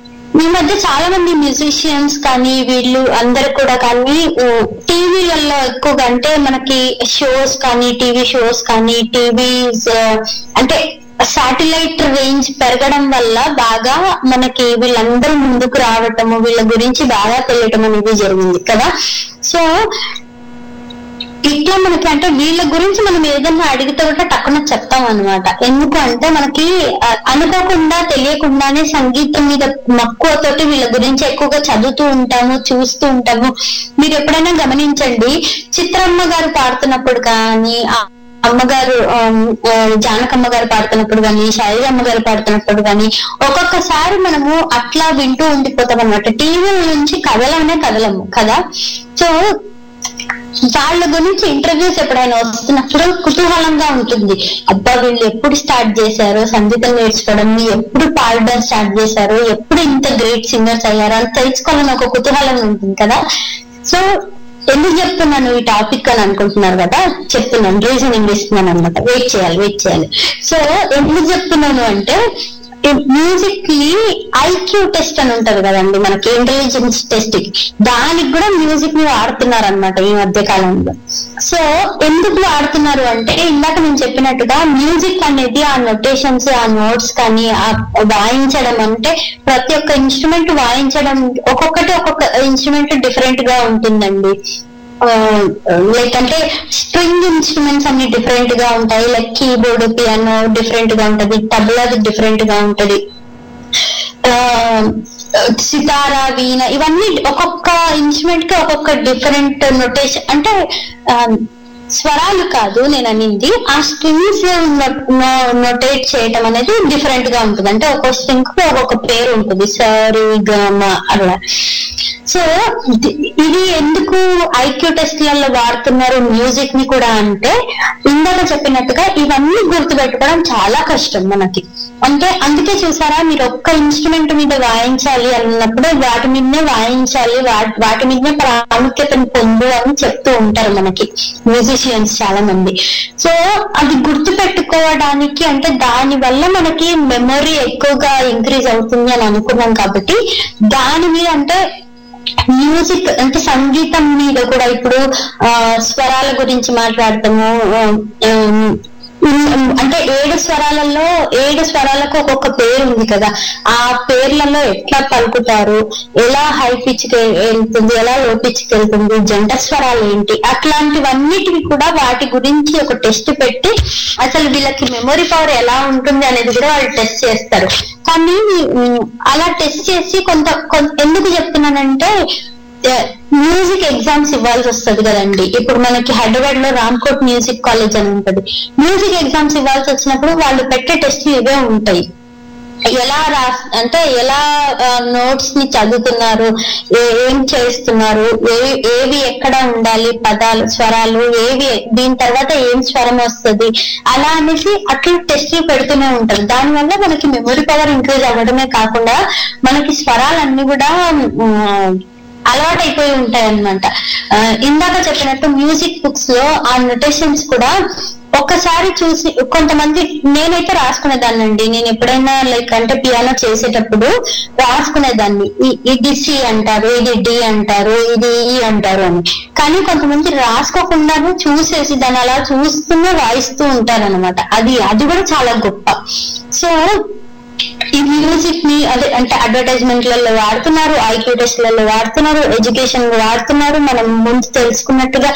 ఈ మధ్య చాలా మంది మ్యూజిషియన్స్ కానీ వీళ్ళు అందరు కూడా కానీ టీవీలలో ఎక్కువగా అంటే మనకి షోస్ కానీ టీవీ షోస్ కానీ టీవీస్ అంటే శాటిలైట్ రేంజ్ పెరగడం వల్ల బాగా మనకి వీళ్ళందరూ ముందుకు రావటము వీళ్ళ గురించి బాగా తెలియటం అనేది జరిగింది కదా సో ఇట్లా మనకి అంటే వీళ్ళ గురించి మనం ఏదన్నా అడిగితే కూడా టక్కున చెప్తాం అనమాట ఎందుకు అంటే మనకి ఆ, అనుకోకుండా తెలియకుండానే సంగీతం మీద మక్కువతోటి వీళ్ళ గురించి ఎక్కువగా చదువుతూ ఉంటాము చూస్తూ ఉంటాము మీరు ఎప్పుడైనా గమనించండి చిత్రమ్మ గారు పాడుతున్నప్పుడు కానీ ఆ అమ్మగారు ఆమ్, ఆ, జానకమ్మ గారు పాడుతున్నప్పుడు కానీ శైలమ్మ గారు పాడుతున్నప్పుడు కానీ ఒక్కొక్కసారి మనము అట్లా వింటూ ఉండిపోతాం అనమాట టీవీ నుంచి కదలనే కదలము కదా సో వాళ్ళ గురించి ఇంటర్వ్యూస్ ఎప్పుడైనా వస్తున్నప్పుడు కుతూహలంగా ఉంటుంది అబ్బా వీళ్ళు ఎప్పుడు స్టార్ట్ చేశారు సంగీతం నేర్చుకోవడం ఎప్పుడు పాడడం స్టార్ట్ చేశారు ఎప్పుడు ఇంత గ్రేట్ సింగర్స్ అయ్యారు అని తెలుసుకోవాలని ఒక కుతూహలం ఉంటుంది కదా సో ఎందుకు చెప్తున్నాను ఈ టాపిక్ అని అనుకుంటున్నారు కదా చెప్తున్నాను రీజనింగ్ ఇస్తున్నాను అనమాట వెయిట్ చేయాలి వెయిట్ చేయాలి సో ఎందుకు చెప్తున్నాను అంటే మ్యూజిక్ కి ఐక్యూ టెస్ట్ అని ఉంటది కదండి మనకి ఇంటెలిజెన్స్ టెస్ట్ దానికి కూడా మ్యూజిక్ ని వాడుతున్నారు అనమాట ఈ మధ్య కాలంలో సో ఎందుకు వాడుతున్నారు అంటే ఇందాక నేను చెప్పినట్టుగా మ్యూజిక్ అనేది ఆ నొటేషన్స్ ఆ నోట్స్ కానీ ఆ వాయించడం అంటే ప్రతి ఒక్క ఇన్స్ట్రుమెంట్ వాయించడం ఒక్కొక్కటి ఒక్కొక్క ఇన్స్ట్రుమెంట్ డిఫరెంట్ గా ఉంటుందండి లైక్ అంటే స్ట్రింగ్ ఇన్స్ట్రుమెంట్స్ అన్ని డిఫరెంట్ గా ఉంటాయి లైక్ కీబోర్డ్ పియానో డిఫరెంట్ గా ఉంటది తబలాది డిఫరెంట్ గా ఉంటది ఆ, సితారా వీణ ఇవన్నీ ఒక్కొక్క ఇన్స్ట్రుమెంట్ కి ఒక్కొక్క డిఫరెంట్ నొటేషన్ అంటే ఆ, స్వరాలు కాదు నేను అనింది ఆ స్ట్రింగ్స్ నొటేట్ చేయటం అనేది డిఫరెంట్ గా ఉంటుంది అంటే ఒక్కొక్క స్ట్రింగ్ కి ఒక్కొక్క పేరు ఉంటుంది సరి గమ అలా సో ఇది- ఇది ఎందుకు ఐక్యూ టెస్ట్లలో వాడుతున్నారు మ్యూజిక్ ని కూడా అంటే ఇందాక చెప్పినట్టుగా ఇవన్నీ గుర్తుపెట్టుకోవడం చాలా కష్టం మనకి అంటే అందుకే చూసారా మీరు ఒక్క ఇన్స్ట్రుమెంట్ మీద వాయించాలి అన్నప్పుడు వాటి మీదనే వాయించాలి వా- వాటి మీదనే ప్రాముఖ్యతను పొందు అని చెప్తూ ఉంటారు మనకి మ్యూజిషియన్స్ చాలా మంది సో అది గుర్తు పెట్టుకోవడానికి అంటే దాని వల్ల మనకి మెమొరీ ఎక్కువగా ఇంక్రీజ్ అవుతుంది అని అనుకున్నాం కాబట్టి దాని మీద అంటే మ్యూజిక్ అంటే సంగీతం మీద కూడా ఇప్పుడు ఆ స్వరాల గురించి మాట్లాడతాము ఆ, ఉమ్, ఉమ్, అంటే ఏడు స్వరాలలో ఏడు స్వరాలకు ఒక్కొక్క పేరు ఉంది కదా ఆ పేర్లలో ఎట్లా పలుకుతారు ఎలా హై పిచ్ కి వెళ్తుంది ఎలా లో పిచ్ కి వెళ్తుంది జంట స్వరాలు ఏంటి అట్లాంటివన్నిటివి కూడా వాటి గురించి ఒక టెస్ట్ పెట్టి అసలు వీళ్ళకి మెమొరీ పవర్ ఎలా ఉంటుంది అనేది కూడా వాళ్ళు టెస్ట్ చేస్తారు కానీ ఉమ్, అలా టెస్ట్ చేసి కొంత కొన్- ఎందుకు చెప్తున్నానంటే మ్యూజిక్ ఎగ్జామ్స్ ఇవ్వాల్సి వస్తుంది కదండి ఇప్పుడు మనకి హైదరాబాద్ లో రామ్కోట్ మ్యూజిక్ కాలేజ్ అని ఉంటది మ్యూజిక్ ఎగ్జామ్స్ ఇవ్వాల్సి వచ్చినప్పుడు వాళ్ళు పెట్టే టెస్ట్లు ఇవే ఉంటాయి ఎలా రాస్ అంటే ఎలా నోట్స్ ని చదువుతున్నారు ఏ- ఏం చేస్తున్నారు ఏ- ఏవి ఎక్కడ ఉండాలి పదాలు స్వరాలు ఏవి దీని తర్వాత ఏం స్వరం వస్తుంది అలా అనేసి అట్లా టెస్ట్లు పెడుతూనే ఉంటారు దానివల్ల మనకి మెమొరీ పవర్ ఇంక్రీజ్ అవ్వడమే కాకుండా మనకి స్వరాలన్నీ కూడా ఉమ్, అలవాటు అయిపోయి ఉంటాయి అనమాట ఇందాక చెప్పినట్టు మ్యూజిక్ బుక్స్ లో ఆ నొటేషన్స్ కూడా ఒక్కసారి చూసి కొంతమంది నేనైతే రాసుకునేదాన్ని అండి నేను ఎప్పుడైనా లైక్ అంటే పియానో చేసేటప్పుడు రాసుకునేదాన్ని ఇ- ఇది సి అంటారు ఇది డి అంటారు ఇది ఈ అంటారు అని కానీ కొంతమంది రాసుకోకుండానే చూసేసి దాన్ని అలా చూస్తూనే వాయిస్తూ ఉంటారు అనమాట అది అది కూడా చాలా గొప్ప సో ఈ మ్యూజిక్ ని అదే అంటే అడ్వర్టైజ్మెంట్లలో వాడుతున్నారు ఐక్యూ టెస్ట్లలో వాడుతున్నారు ఎడ్యుకేషన్ లో వాడుతున్నారు మనం ముందు తెలుసుకున్నట్టుగా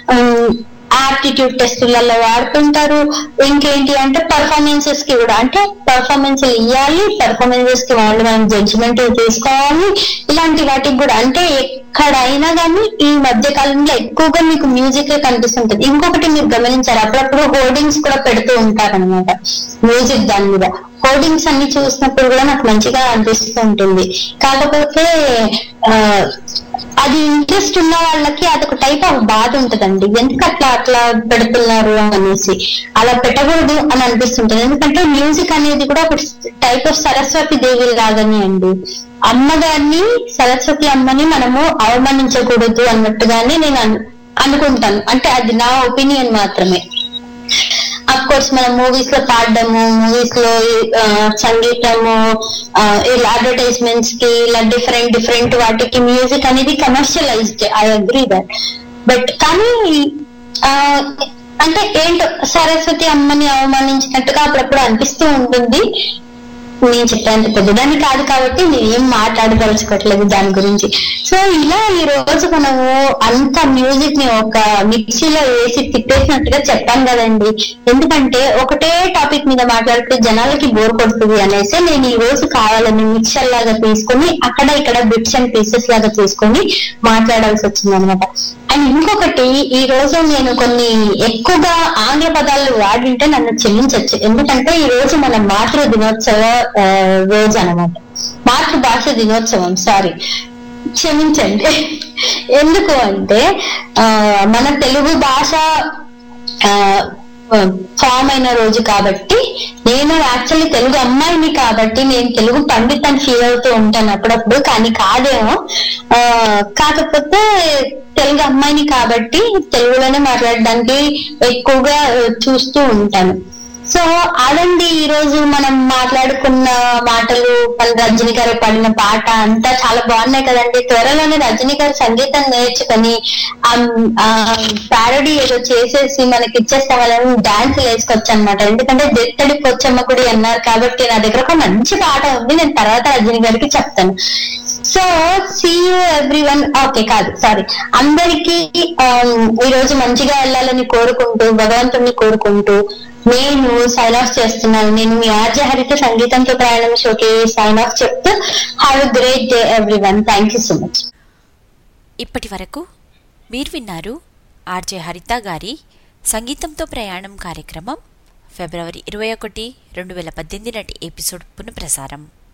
ఆప్టిట్యూడ్ టెస్టులలో వాడుతుంటారు ఇంకేంటి అంటే పర్ఫార్మెన్సెస్ కి కూడా అంటే పర్ఫార్మెన్స్ ఇవ్వాలి పర్ఫార్మెన్సెస్ కి వాళ్ళు మనం జడ్జిమెంట్ తీసుకోవాలి ఇలాంటి వాటికి కూడా అంటే ఎక్కడైనా కానీ ఈ మధ్య కాలంలో ఎక్కువగా మీకు మ్యూజిక్ కనిపిస్తుంటది ఇంకొకటి మీరు గమనించారు అప్పుడప్పుడు హోర్డింగ్స్ కూడా పెడుతూ ఉంటారు అనమాట మ్యూజిక్ దాని మీద హోర్డింగ్స్ అన్ని చూసినప్పుడు కూడా నాకు మంచిగా అనిపిస్తూ ఉంటుంది కాకపోతే ఆ, అది ఇంట్రెస్ట్ ఉన్న వాళ్ళకి అదొక టైప్ ఆఫ్ బాధ ఉంటదండి ఎందుకు అట్లా అట్లా పెడుతున్నారు అనేసి అలా పెట్టకూడదు అని అనిపిస్తుంటది ఎందుకంటే మ్యూజిక్ అనేది కూడా ఒక టైప్ ఆఫ్ సరస్వతి దేవి లాగానే అండి అమ్మగారిని సరస్వతి అమ్మని మనము అవమానించకూడదు అన్నట్టుగానే నేను అను- అనుకుంటాను అంటే అది నా ఒపీనియన్ మాత్రమే అఫ్ కోర్స్ మనం మూవీస్ లో పాడడము మూవీస్ లో ఆ, సంగీతము ఆ, ఇలా అడ్వర్టైజ్మెంట్స్ కి ఇలా డిఫరెంట్ డిఫరెంట్ వాటికి మ్యూజిక్ అనేది commercialised I agree that but కానీ ఆ, అంటే ఏంటో సరస్వతి అమ్మని అవమానించినట్టుగా అప్పుడప్పుడు అనిపిస్తూ ఉంటుంది నేను చెప్పేంత పెద్దదాన్ని కాదు కాబట్టి నేను ఏం మాట్లాడదలుచుకోవట్లేదు దాని గురించి సో ఇలా ఈ రోజు మనము అంత మ్యూజిక్ ని ఒక మిక్సీలో వేసి తిప్పేసినట్టుగా చెప్పాను కదండి ఎందుకంటే ఒకటే టాపిక్ మీద మాట్లాడితే జనాలకి బోర్ కొడుతుంది అనేసి నేను ఈ రోజు కావాలని మిక్సర్ లాగా తీసుకొని అక్కడ ఇక్కడ బిట్స్ అండ్ పీసెస్ లాగా తీసుకొని మాట్లాడాల్సి వచ్చింది అనమాట అండ్ ఇంకొకటి ఈ రోజు నేను కొన్ని ఎక్కువగా ఆంగ్ల పదాలు వాడింటే నన్ను క్షమించవచ్చు ఎందుకంటే ఈ రోజు మన మాతృ దినోత్సవ ఆ, రోజు అనమాట మాతృభాష దినోత్సవం సారీ క్షమించండి ఎందుకు అంటే ఆ, మన తెలుగు భాష ఫామ్ అయిన రోజు కాబట్టి నేను యాక్చువల్లీ తెలుగు అమ్మాయిని కాబట్టి నేను తెలుగు పండిత్ అని ఫీల్ అవుతూ ఉంటాను అప్పుడప్పుడు కానీ కాదేమో ఆ కాకపోతే తెలుగు అమ్మాయిని కాబట్టి తెలుగులోనే మాట్లాడడానికి ఎక్కువగా ఆ, చూస్తూ ఉంటాను సో అదండి ఈ రోజు మనం మాట్లాడుకున్న మాటలు మన రజనీ గారు పాడిన పాట అంతా చాలా బాగున్నాయి కదండి త్వరలోనే రజనీ గారు సంగీతం నేర్చుకొని ప్యారడీ ఏదో చేసేసి మనకి ఇచ్చేస్తామని డాన్స్ వేసుకొచ్చు అనమాట ఎందుకంటే దిట్టడి పొచ్చమ్మ కుడి అన్నారు కాబట్టి నా దగ్గర ఒక మంచి పాట ఉంది నేను తర్వాత రజనీ గారికి చెప్తాను so see you everyone okay కాదు సారీ అందరికి ఈ రోజు మంచిగా వెళ్ళాలని కోరుకుంటూ భగవంతుడిని కోరుకుంటూ నేను సైన్ ఆఫ్ చేస్తున్నాను నేను మీ ఆర్జ హరిత సంగీతంతో ప్రయాణం షోకి సైన్ ఆఫ్ చెప్తూ have a great day everyone thank you so much ఇప్పటి వరకు మీరు విన్నారు ఆర్జే హరిత గారి సంగీతంతో ప్రయాణం కార్యక్రమం ఫిబ్రవరి ఇరవై ఒకటి రెండు వేల పద్దెనిమిది నాటి ఎపిసోడ్ పునఃప్రసారం